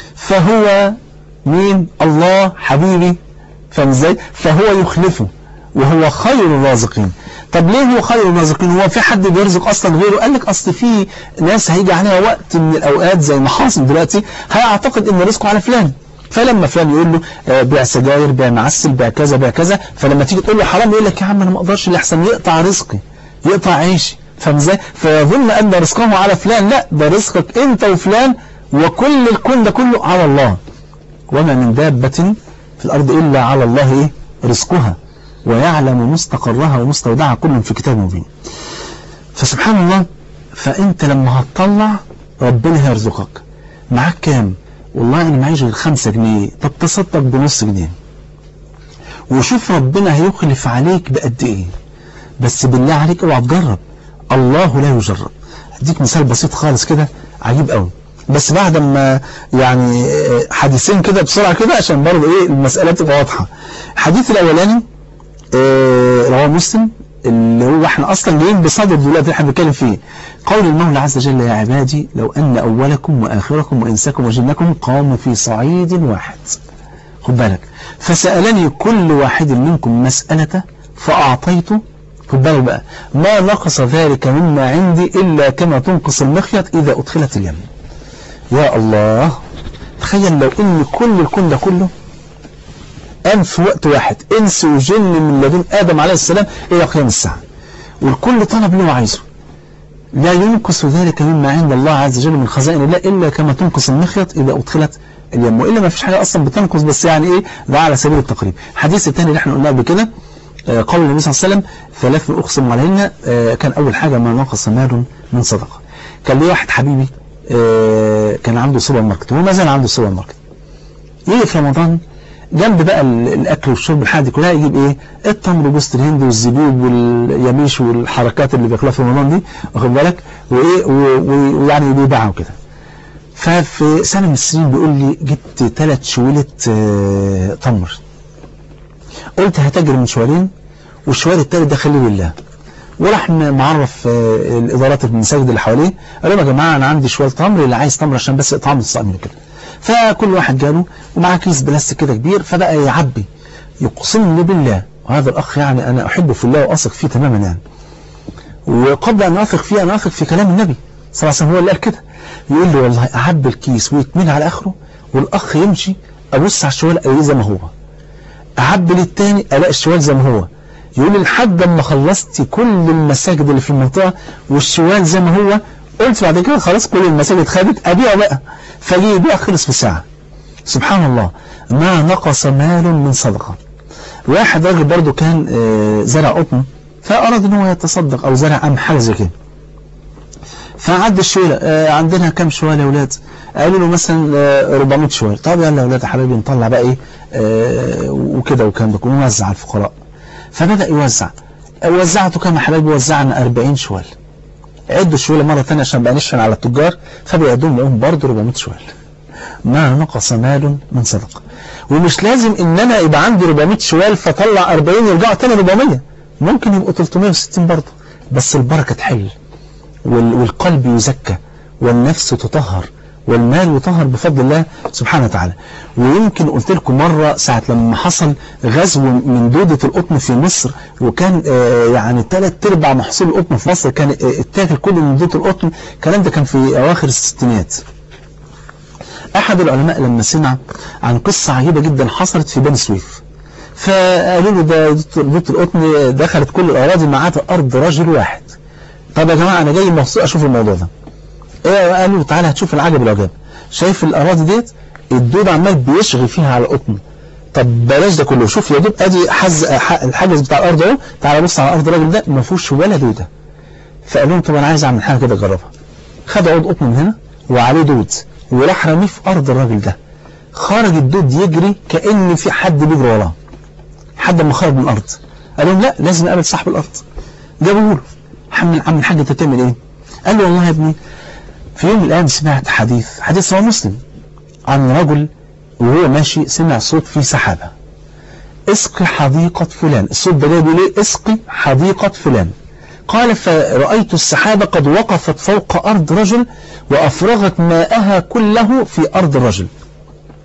فهو مين الله حبيبي فاهم ازاي فهو يخلفه وهو خير الرازقين طب ليه هو خير الرازقين هو في حد بيرزق اصلا غيره قال لك اصل في ناس هيجي عليها وقت من الاوقات زي ما حاصل دلوقتي هيعتقد ان رزقه على فلان فلما فلان يقول له آه، بيع سجاير بيع معسل بيع كذا بيع كذا فلما تيجي تقول له حرام يقول لك يا عم انا ما اقدرش اللي احسن يقطع رزقي يقطع عيشي فاهم ازاي فيظن ان رزقه على فلان لا ده رزقك انت وفلان وكل الكون ده كله على الله وما من دابة في الأرض إلا على الله إيه؟ رزقها ويعلم مستقرها ومستودعها كل في كتاب مبين فسبحان الله فأنت لما هتطلع ربنا هيرزقك معاك كام والله أنا معيش غير خمسة جنيه طب تصدق بنص جنيه وشوف ربنا هيخلف عليك بقد إيه بس بالله عليك اوعى تجرب الله لا يجرب اديك مثال بسيط خالص كده عجيب قوي بس بعد ما يعني آه، حديثين كده بسرعة كده عشان برضه ايه المسألة تبقى واضحة الحديث الاولاني آه، رواه مسلم اللي هو احنا اصلا جايين بصدد دلوقتي اللي احنا بنتكلم فيه قول المولى عز وجل يا عبادي لو ان اولكم واخركم وانساكم وجنكم قاموا في صعيد واحد خد بالك فسألني كل واحد منكم مسألة فأعطيته خد بالك بقى ما نقص ذلك مما عندي إلا كما تنقص المخيط إذا أدخلت اليم يا الله تخيل لو إن كل الكون ده كله قام في وقت واحد إنس وجن من لدن آدم عليه السلام إلى قيام الساعة والكل طلب اللي هو عايزه لا ينقص ذلك مما عند الله عز وجل من خزائن الله إلا كما تنقص المخيط إذا أدخلت اليم وإلا ما فيش حاجة أصلا بتنقص بس يعني إيه ده على سبيل التقريب الحديث الثاني اللي احنا قلناه قبل كده آه، قول النبي صلى الله عليه وسلم ثلاث أقسم عليهن آه، كان أول حاجة ما نقص مال من صدقة كان لي واحد حبيبي آه، كان عنده سوبر ماركت وما زال عنده سوبر ماركت يجي في رمضان جنب بقى ال- الأكل والشرب الحاجة دي كلها يجيب إيه التمر وجوز الهند والزبيب واليميش والحركات اللي بياكلها في رمضان دي واخد بالك وإيه و- و- ويعني بيبيعها وكده ففي سنة من السنين بيقول لي جبت ثلاث شويلة آه، تمر قلت هتاجر من شوالين والشوال التالت ده خليه لله وراح م- معرف آه، الادارات المساجد اللي حواليه قال لهم يا جماعه انا عندي شوال تمر اللي عايز تمر عشان بس اطعام الصائمين كده فكل واحد جاله ومعاه كيس بلاستيك كده كبير فبقى يعبي يقسم لي بالله وهذا الاخ يعني انا احبه في الله واثق فيه تماما يعني وقبل ان اثق فيه انا اثق في كلام النبي صلى الله عليه وسلم هو اللي قال كده يقول لي والله اعبي الكيس ويتملي على اخره والاخ يمشي ابص على الشوال الاقيه زي ما هو أعبي للتاني ألاقي الشوال زي ما هو يقول لي لحد ما خلصت كل المساجد اللي في المنطقة والشوال زي ما هو قلت بعد كده خلاص كل المساجد خدت أبيع بقى فجي يبيع خلص في ساعة سبحان الله ما نقص مال من صدقة واحد راجل برضه كان آه، زرع قطن فأراد ان هو يتصدق أو زرع قمح حاجة زي كده فعد الشويلة آه، عندنا كام شوال يا ولاد قالوا له مثلا آه، 400 شوال طب يلا يا ولاد يا حبايبي نطلع بقى ايه آه، وكده وكان ده كله نوزع على الفقراء فبدأ يوزع وزعته كام يا حبايبي وزعنا 40 شوال عدوا الشويلة مرة ثانيه عشان بقى نشفن على التجار فبيعدوهم لهم برضه 400 شوال ما نقص مال من صدقة ومش لازم ان انا يبقى عندي 400 شوال فطلع 40 يرجعوا تاني 400 ممكن يبقوا 360 برضه بس البركة تحل وال- والقلب يزكى والنفس تطهر والمال يطهر بفضل الله سبحانه وتعالى ويمكن قلت لكم مرة ساعة لما حصل غزو من دودة القطن في مصر وكان آه، يعني ثلاث ارباع محصول القطن في مصر كان آه، اتاكل كله من دودة القطن الكلام ده كان في أواخر الستينات أحد العلماء لما سمع عن قصة عجيبة جدا حصلت في بني سويف فقالوا له ده دودة القطن دخلت كل الأراضي ما عدا أرض رجل واحد طب يا جماعة أنا جاي مخصوص أشوف الموضوع ده إيه قالوا تعالى هتشوف العجب العجاب شايف الأراضي ديت الدود عمال بيشغي فيها على القطن طب بلاش ده كله شوف يا دوب ادي حز ح- الحجز بتاع الارض اهو تعالى بص على ارض الراجل ده ما فيهوش ولا دوده فقال لهم طب انا عايز اعمل حاجه كده اجربها خد عود قطن من هنا وعليه دود وراح رميه في ارض الراجل ده خرج الدود يجري كان في حد بيجري وراه لحد ما خرج من الارض قال لهم لا لازم اقابل صاحب الارض جابوه له عم عم الحاج انت بتعمل ايه؟ قال له والله يا ابني في يوم من الايام سمعت حديث حديث رواه مسلم عن رجل وهو ماشي سمع صوت فيه سحابة اسقي حديقة فلان الصوت ده جاي بيقول ايه اسقي حديقة فلان قال فرأيت السحابة قد وقفت فوق أرض رجل وأفرغت ماءها كله في أرض الرجل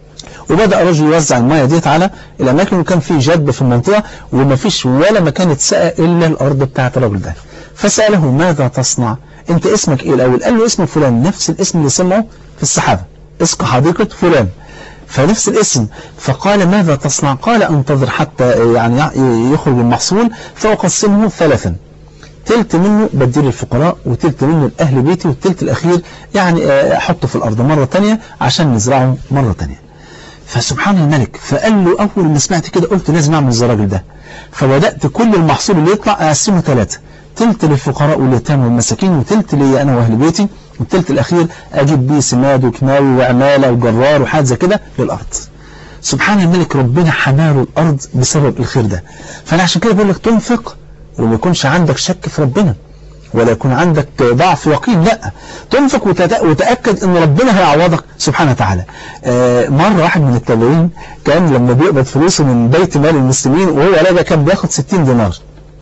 وبدأ الرجل يوزع المية ديت على الأماكن وكان في جدب في المنطقة وما فيش ولا مكان اتسقى إلا الأرض بتاعت الرجل ده فسأله ماذا تصنع أنت اسمك إيه الأول قال له اسم فلان نفس الاسم اللي سمعه في الصحابة اسم حديقة فلان فنفس الاسم فقال ماذا تصنع قال انتظر حتى يعني يخرج المحصول فأقسمه ثلاثا تلت منه بديل الفقراء وتلت منه لأهل بيتي والتلت الأخير يعني أحطه في الأرض مرة تانية عشان نزرعه مرة تانية فسبحان الملك فقال له أول ما سمعت كده قلت لازم أعمل زي الراجل ده فبدأت كل المحصول اللي يطلع أقسمه ثلاثة تلت للفقراء واليتامى والمساكين وتلت لي أنا وأهل بيتي والتلت الأخير أجيب بيه سماد وكناوي وعمالة وجرار وحاجة زي كده للأرض سبحان الملك ربنا حماله الأرض بسبب الخير ده فأنا عشان كده بقول لك تنفق وما يكونش عندك شك في ربنا ولا يكون عندك ضعف يقين لا تنفق وتأكد ان ربنا هيعوضك سبحانه وتعالى آه مرة واحد من التابعين كان لما بيقبض فلوسه من بيت مال المسلمين وهو راجع كان بياخد 60 دينار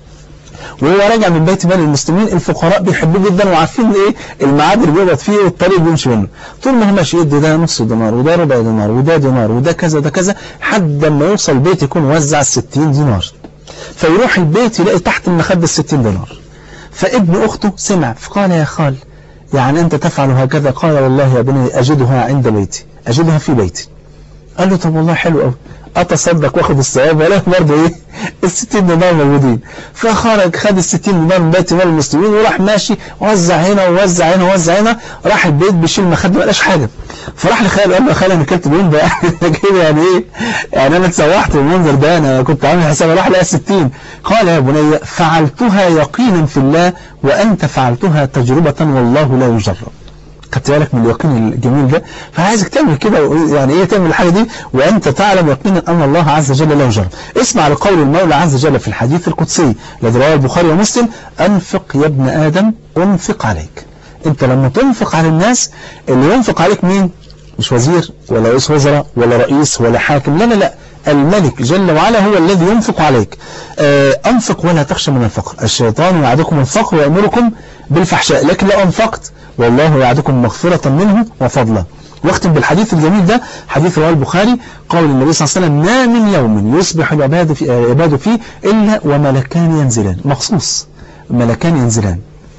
وهو راجع من بيت مال المسلمين الفقراء بيحبوه جدا وعارفين ايه الميعاد اللي بيقبض فيه والطريق بيمشي منه طول ما هو ماشي يدي ده نص دينار وده ربع دينار وده دينار وده كذا ده كذا لحد ما يوصل البيت يكون وزع ال 60 دينار فيروح البيت يلاقي تحت المخدة 60 دينار فابن أخته سمع فقال يا خال يعني أنت تفعل هكذا قال والله يا بني أجدها عند بيتي أجدها في بيتي قال له طب والله حلو قوي أتصدق واخد الثواب ولا برضه إيه ال 60 دينار موجودين فخرج خد ال 60 دينار من بيت مال المسلمين وراح ماشي وزع هنا ووزع هنا ووزع هنا راح البيت بيشيل مخده ما لقاش حاجة فراح لخاله قال له يا خاله انا اكلت اليوم ده كده يعني ايه يعني انا اتسوحت بالمنظر ده انا كنت عامل حساب راح لقى 60 قال يا بني فعلتها يقينا في الله وانت فعلتها تجربة والله لا يجرب خدت بالك من اليقين الجميل ده فعايزك تعمل كده يعني ايه تعمل الحاجه دي وانت تعلم يقينا ان الله عز وجل لا يجرب اسمع لقول المولى عز وجل في الحديث القدسي الذي رواه البخاري ومسلم انفق يا ابن ادم انفق عليك انت لما تنفق على الناس اللي ينفق عليك مين مش وزير ولا رئيس وزراء ولا رئيس ولا حاكم لا لا لا الملك جل وعلا هو الذي ينفق عليك أنفق ولا تخشى من الفقر الشيطان يعدكم الفقر ويأمركم بالفحشاء لكن لو أنفقت والله يعدكم مغفرة منه وفضلا واختم بالحديث الجميل ده حديث رواه البخاري قول النبي صلى الله عليه وسلم ما من يوم يصبح العباد في عباد فيه إلا وملكان ينزلان مخصوص ملكان ينزلان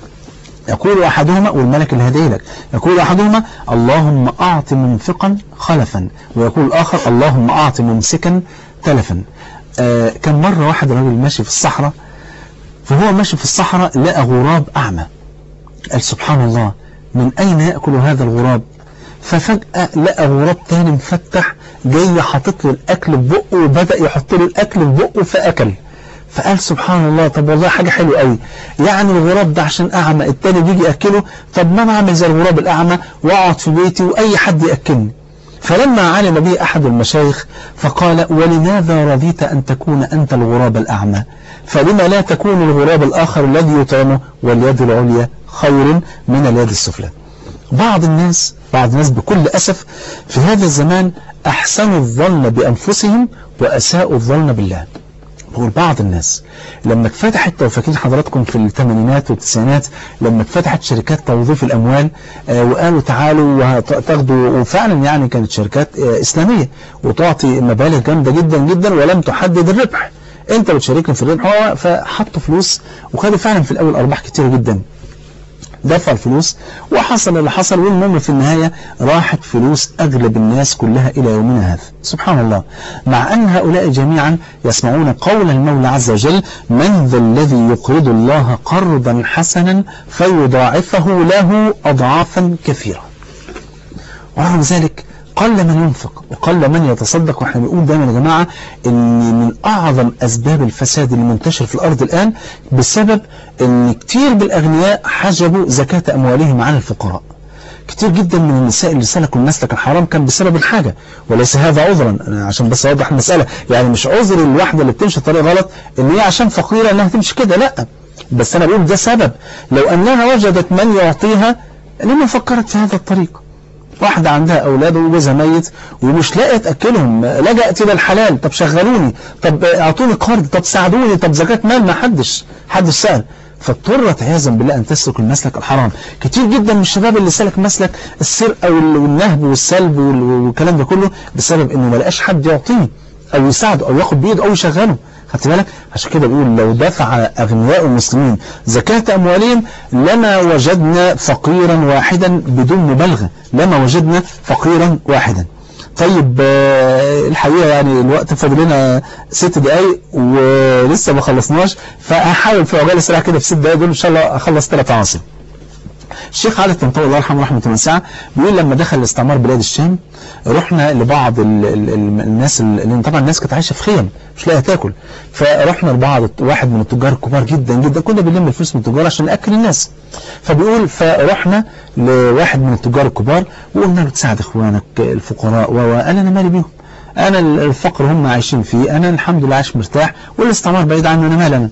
يقول أحدهما والملك اللي هديه لك يقول أحدهما اللهم أعط منفقا خلفا ويقول الآخر اللهم أعط ممسكا تلفا آه كان مرة واحد راجل ماشي في الصحراء فهو ماشي في الصحراء لقى غراب أعمى قال سبحان الله من أين يأكل هذا الغراب ففجأة لقى غراب تاني مفتح جاي حاطط له الأكل في بقه وبدأ يحط له الأكل في بقه فأكل فقال سبحان الله طب والله حاجة حلوة قوي يعني الغراب ده عشان أعمى التاني بيجي يأكله طب ما أنا أعمل زي الغراب الأعمى وأقعد في بيتي وأي حد يأكلني فلما علم به أحد المشايخ فقال ولماذا رضيت أن تكون أنت الغراب الأعمى فلما لا تكون الغراب الآخر الذي يطعمه واليد العليا خير من اليد السفلى بعض الناس بعض الناس بكل أسف في هذا الزمان أحسنوا الظن بأنفسهم وأساءوا الظن بالله بقول بعض الناس لما اتفتحت لو فاكرين حضراتكم في الثمانينات والتسعينات لما اتفتحت شركات توظيف الأموال آه وقالوا تعالوا وتاخدوا وفعلا يعني كانت شركات آه إسلامية وتعطي مبالغ جامدة جدا جدا ولم تحدد الربح انت بتشاركني في الربح فحطوا فلوس وخدوا فعلا في الأول أرباح كتير جدا دفع الفلوس وحصل اللي حصل والمهم في النهاية راحت فلوس أغلب الناس كلها إلى يومنا هذا سبحان الله مع أن هؤلاء جميعا يسمعون قول المولى عز وجل من ذا الذي يقرض الله قرضا حسنا فيضاعفه له أضعافا كثيرة ورغم ذلك قل من ينفق وقل من يتصدق واحنا بنقول دايما يا جماعة ان من اعظم اسباب الفساد اللي منتشر في الارض الان بسبب ان كتير بالاغنياء حجبوا زكاة اموالهم عن الفقراء كتير جدا من النساء اللي سلكوا المسلك الحرام كان بسبب الحاجة وليس هذا عذرا عشان بس اوضح المسألة يعني مش عذر الواحدة اللي بتمشي طريق غلط ان هي عشان فقيرة انها تمشي كده لا بس انا بقول ده سبب لو انها وجدت من يعطيها لما فكرت في هذا الطريق واحدة عندها أولاد وجوزها ميت ومش لاقية تأكلهم لجأت إلى الحلال طب شغلوني طب أعطوني قرض طب ساعدوني طب زكاة مال ما حدش حدش سأل فاضطرت عياذا بالله أن تسلك المسلك الحرام كتير جدا من الشباب اللي سلك مسلك السرقة والنهب والسلب والكلام ده كله بسبب أنه ما لقاش حد يعطيه أو يساعده أو ياخد بيده أو يشغله خدت بالك عشان كده بيقول لو دفع أغنياء المسلمين زكاة أموالهم لما وجدنا فقيرا واحدا بدون مبالغة لما وجدنا فقيرا واحدا طيب الحقيقة يعني الوقت فاضل لنا ست دقايق ولسه ما خلصناش فهحاول في عجالة سريعة كده في ست دقايق دول إن شاء الله أخلص ثلاث عناصر الشيخ علي الطنطاوي الله يرحمه رحمه واسعه بيقول لما دخل الاستعمار بلاد الشام رحنا لبعض ال ال ال الناس اللي طبعا الناس كانت عايشه في خيم مش لاقيه تاكل فرحنا لبعض واحد من التجار الكبار جدا جدا كنا بنلم الفلوس من التجار عشان ناكل الناس فبيقول فرحنا لواحد من التجار الكبار وقلنا له تساعد اخوانك الفقراء وقال انا مالي بيهم انا الفقر هم عايشين فيه انا الحمد لله عايش مرتاح والاستعمار بعيد عني انا مال انا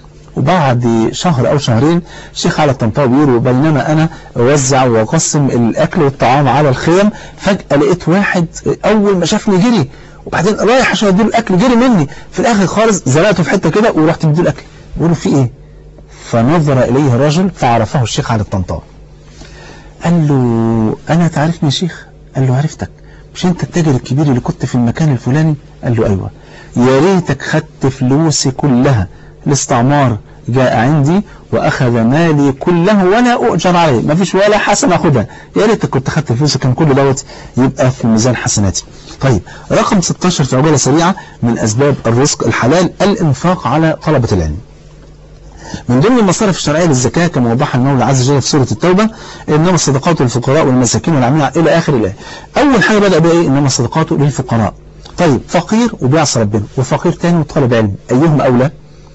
وبعد شهر أو شهرين شيخ على الطنطاوي بيقول بينما أنا أوزع وأقسم الأكل والطعام على الخيم فجأة لقيت واحد أول ما شافني جري وبعدين رايح عشان أديله الأكل جري مني في الآخر خالص زرقته في حتة كده ورحت مديله الأكل بيقول له في إيه فنظر إليه رجل فعرفه الشيخ على الطنطاوي قال له أنا تعرفني يا شيخ قال له عرفتك مش أنت التاجر الكبير اللي كنت في المكان الفلاني قال له أيوة يا ريتك خدت فلوسي كلها الاستعمار جاء عندي وأخذ مالي كله ولا أؤجر عليه ما فيش ولا حسنة أخذها يا ريت كنت خدت فلوسي كان كل دوت يبقى في ميزان حسناتي طيب رقم 16 في عجالة سريعة من أسباب الرزق الحلال الإنفاق على طلبة العلم من ضمن المصارف الشرعية للزكاة كما وضحها المولى عز وجل في سورة التوبة إنما الصدقات للفقراء والمساكين والعاملين إلى آخر الآية أول حاجة بدأ بها إيه إنما الصدقات للفقراء طيب فقير وبيعصى ربنا وفقير تاني وطالب علم أيهم أولى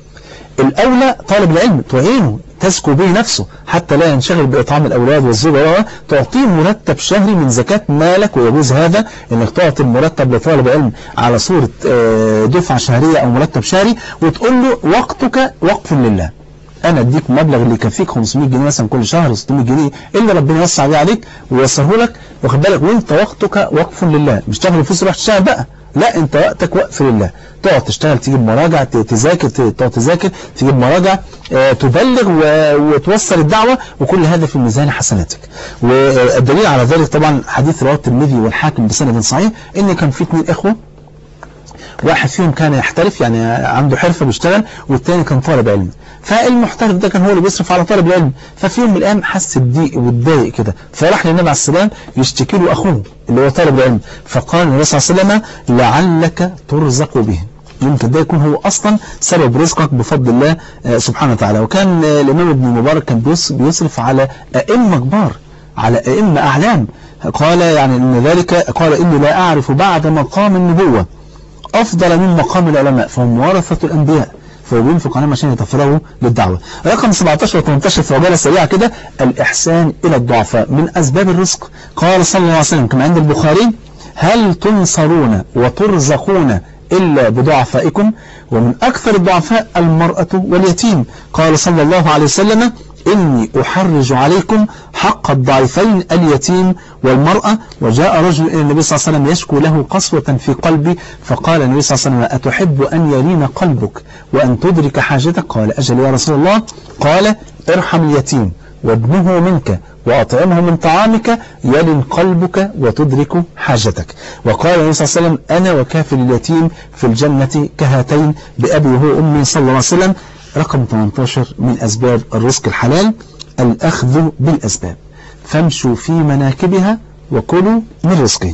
الأولى طالب العلم تعينه تزكو به نفسه حتى لا ينشغل بإطعام الأولاد والزوجة تعطيه مرتب شهري من زكاة مالك ويجوز هذا انك تعطي المرتب لطالب علم على صورة دفعة شهرية أو مرتب شهري وتقول له وقتك وقف لله انا اديك مبلغ اللي يكفيك 500 جنيه مثلا كل شهر 600 جنيه الا ربنا يوسع بيه عليك وييسره لك واخد بالك وانت وقتك وقف لله مش تاخد الفلوس تروح تشتغل بقى لا انت وقتك وقف لله تقعد تشتغل تجيب مراجع تذاكر تقعد تذاكر تجيب مراجع اه تبلغ وتوصل الدعوة وكل هذا في ميزان حسناتك والدليل على ذلك طبعا حديث رواه الترمذي والحاكم بسند صحيح ان كان في اثنين اخوه واحد فيهم كان يحترف يعني عنده حرفة بيشتغل والتاني كان طالب علم فالمحترف ده كان هو اللي بيصرف على طالب العلم ففي يوم من الايام حس بضيق واتضايق كده فراح للنبي عليه السلام يشتكي له اخوه اللي هو طالب العلم فقال النبي صلى الله عليه وسلم لعلك ترزق به يمكن ده يكون هو أصلا سبب رزقك بفضل الله سبحانه وتعالى وكان الإمام ابن المبارك كان بيصرف على أئمة كبار على أئمة أعلام قال يعني إن ذلك قال إني لا أعرف بعد مقام النبوة أفضل من مقام العلماء فهم ورثة الأنبياء فهو بينفق عليهم عشان يتفرغوا للدعوة رقم 17 و 18 في عجالة سريعة كده الإحسان إلى الضعفاء من أسباب الرزق قال صلى الله عليه وسلم كما عند البخاري هل تنصرون وترزقون إلا بضعفائكم ومن أكثر الضعفاء المرأة واليتيم قال صلى الله عليه وسلم إني أحرج عليكم حق الضعيفين اليتيم والمرأة وجاء رجل إلى النبي صلى الله عليه وسلم يشكو له قسوة في قلبي فقال النبي صلى الله عليه وسلم أتحب أن يلين قلبك وأن تدرك حاجتك قال أجل يا رسول الله قال ارحم اليتيم وابنه منك وأطعمه من طعامك يلن قلبك وتدرك حاجتك وقال النبي صلى الله عليه وسلم أنا وكافل اليتيم في الجنة كهاتين بأبي وهو أمي صلى الله عليه وسلم رقم 18 من أسباب الرزق الحلال الأخذ بالأسباب فامشوا في مناكبها وكلوا من رزقه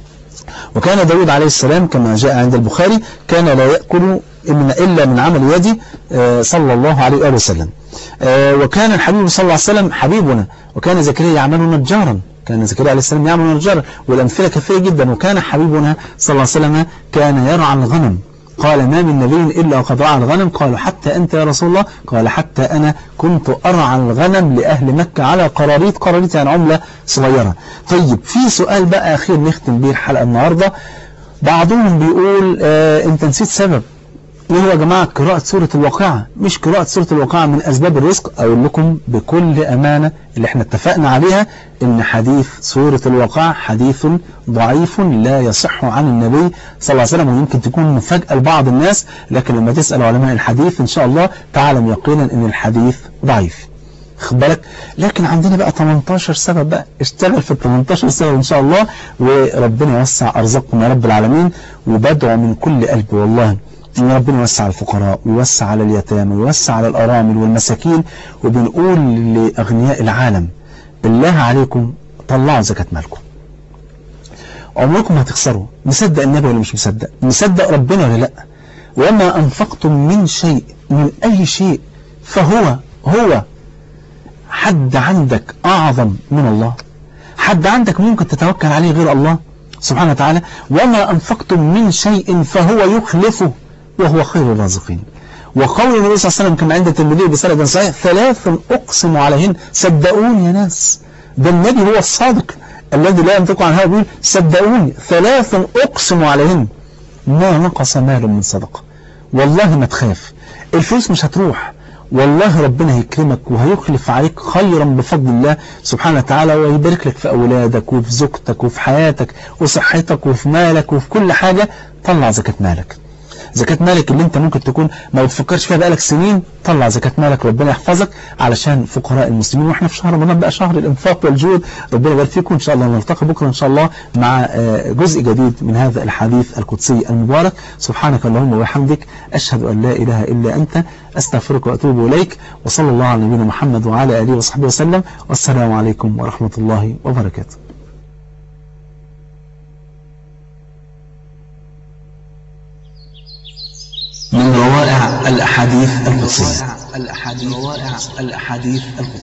وكان داود عليه السلام كما جاء عند البخاري كان لا يأكل إلا من عمل يدي صلى الله عليه وآله وسلم وكان الحبيب صلى الله عليه وسلم حبيبنا وكان زكريا يعمل نجارا كان زكريا عليه السلام يعمل نجارا والأمثلة كثيرة جدا وكان حبيبنا صلى الله عليه وسلم كان يرعى الغنم قال ما من نبي إلا وقد رعى الغنم قالوا حتى أنت يا رسول الله قال حتى أنا كنت أرعى الغنم لأهل مكة على قراريط قراريط يعني عملة صغيرة طيب في سؤال بقى أخير نختم به الحلقة النهاردة بعضهم بيقول آه أنت نسيت سبب ايه هو يا جماعة قراءة سورة الواقعة مش قراءة سورة الواقعة من اسباب الرزق اقول لكم بكل امانة اللي احنا اتفقنا عليها ان حديث سورة الواقعة حديث ضعيف لا يصح عن النبي صلى الله عليه وسلم ويمكن تكون مفاجأة لبعض الناس لكن لما تسأل علماء الحديث ان شاء الله تعلم يقينا ان الحديث ضعيف خد بالك لكن عندنا بقى 18 سبب بقى اشتغل في ال 18 سبب ان شاء الله وربنا يوسع ارزاقكم يا رب العالمين وبدعو من كل قلبي والله ان ربنا يوسع على الفقراء ويوسع على اليتامى ويوسع على الارامل والمساكين وبنقول لاغنياء العالم بالله عليكم طلعوا زكاة مالكم عمركم هتخسروا مصدق النبي ولا مش مصدق مصدق ربنا ولا لا وما انفقتم من شيء من اي شيء فهو هو حد عندك أعظم من الله حد عندك ممكن تتوكل عليه غير الله سبحانه وتعالى وما أنفقتم من شيء فهو يخلفه وهو خير الرازقين وقول النبي صلى الله عليه وسلم كما عند الترمذي بسند صحيح ثلاث أقسم عليهن صدقوني يا ناس ده النبي هو الصادق الذي لا ينطق عن هذا بيقول صدقوني ثلاث أقسم عليهن ما نقص مال من صدقة والله ما تخاف الفلوس مش هتروح والله ربنا هيكرمك وهيخلف عليك خيرا بفضل الله سبحانه وتعالى ويبارك لك في أولادك وفي زوجتك وفي حياتك وصحتك وفي مالك وفي كل حاجة طلع زكاة مالك زكاة مالك اللي انت ممكن تكون ما بتفكرش فيها بقالك سنين طلع زكاة مالك ربنا يحفظك علشان فقراء المسلمين واحنا في شهر رمضان بقى شهر الانفاق والجود ربنا يبارك فيكم ان شاء الله نلتقي بكره ان شاء الله مع جزء جديد من هذا الحديث القدسي المبارك سبحانك اللهم وبحمدك اشهد ان لا اله الا انت استغفرك واتوب اليك وصلى الله على نبينا محمد وعلى اله وصحبه وسلم والسلام عليكم ورحمه الله وبركاته من روائع الأحاديث القدسية الأحاديث الأحاديث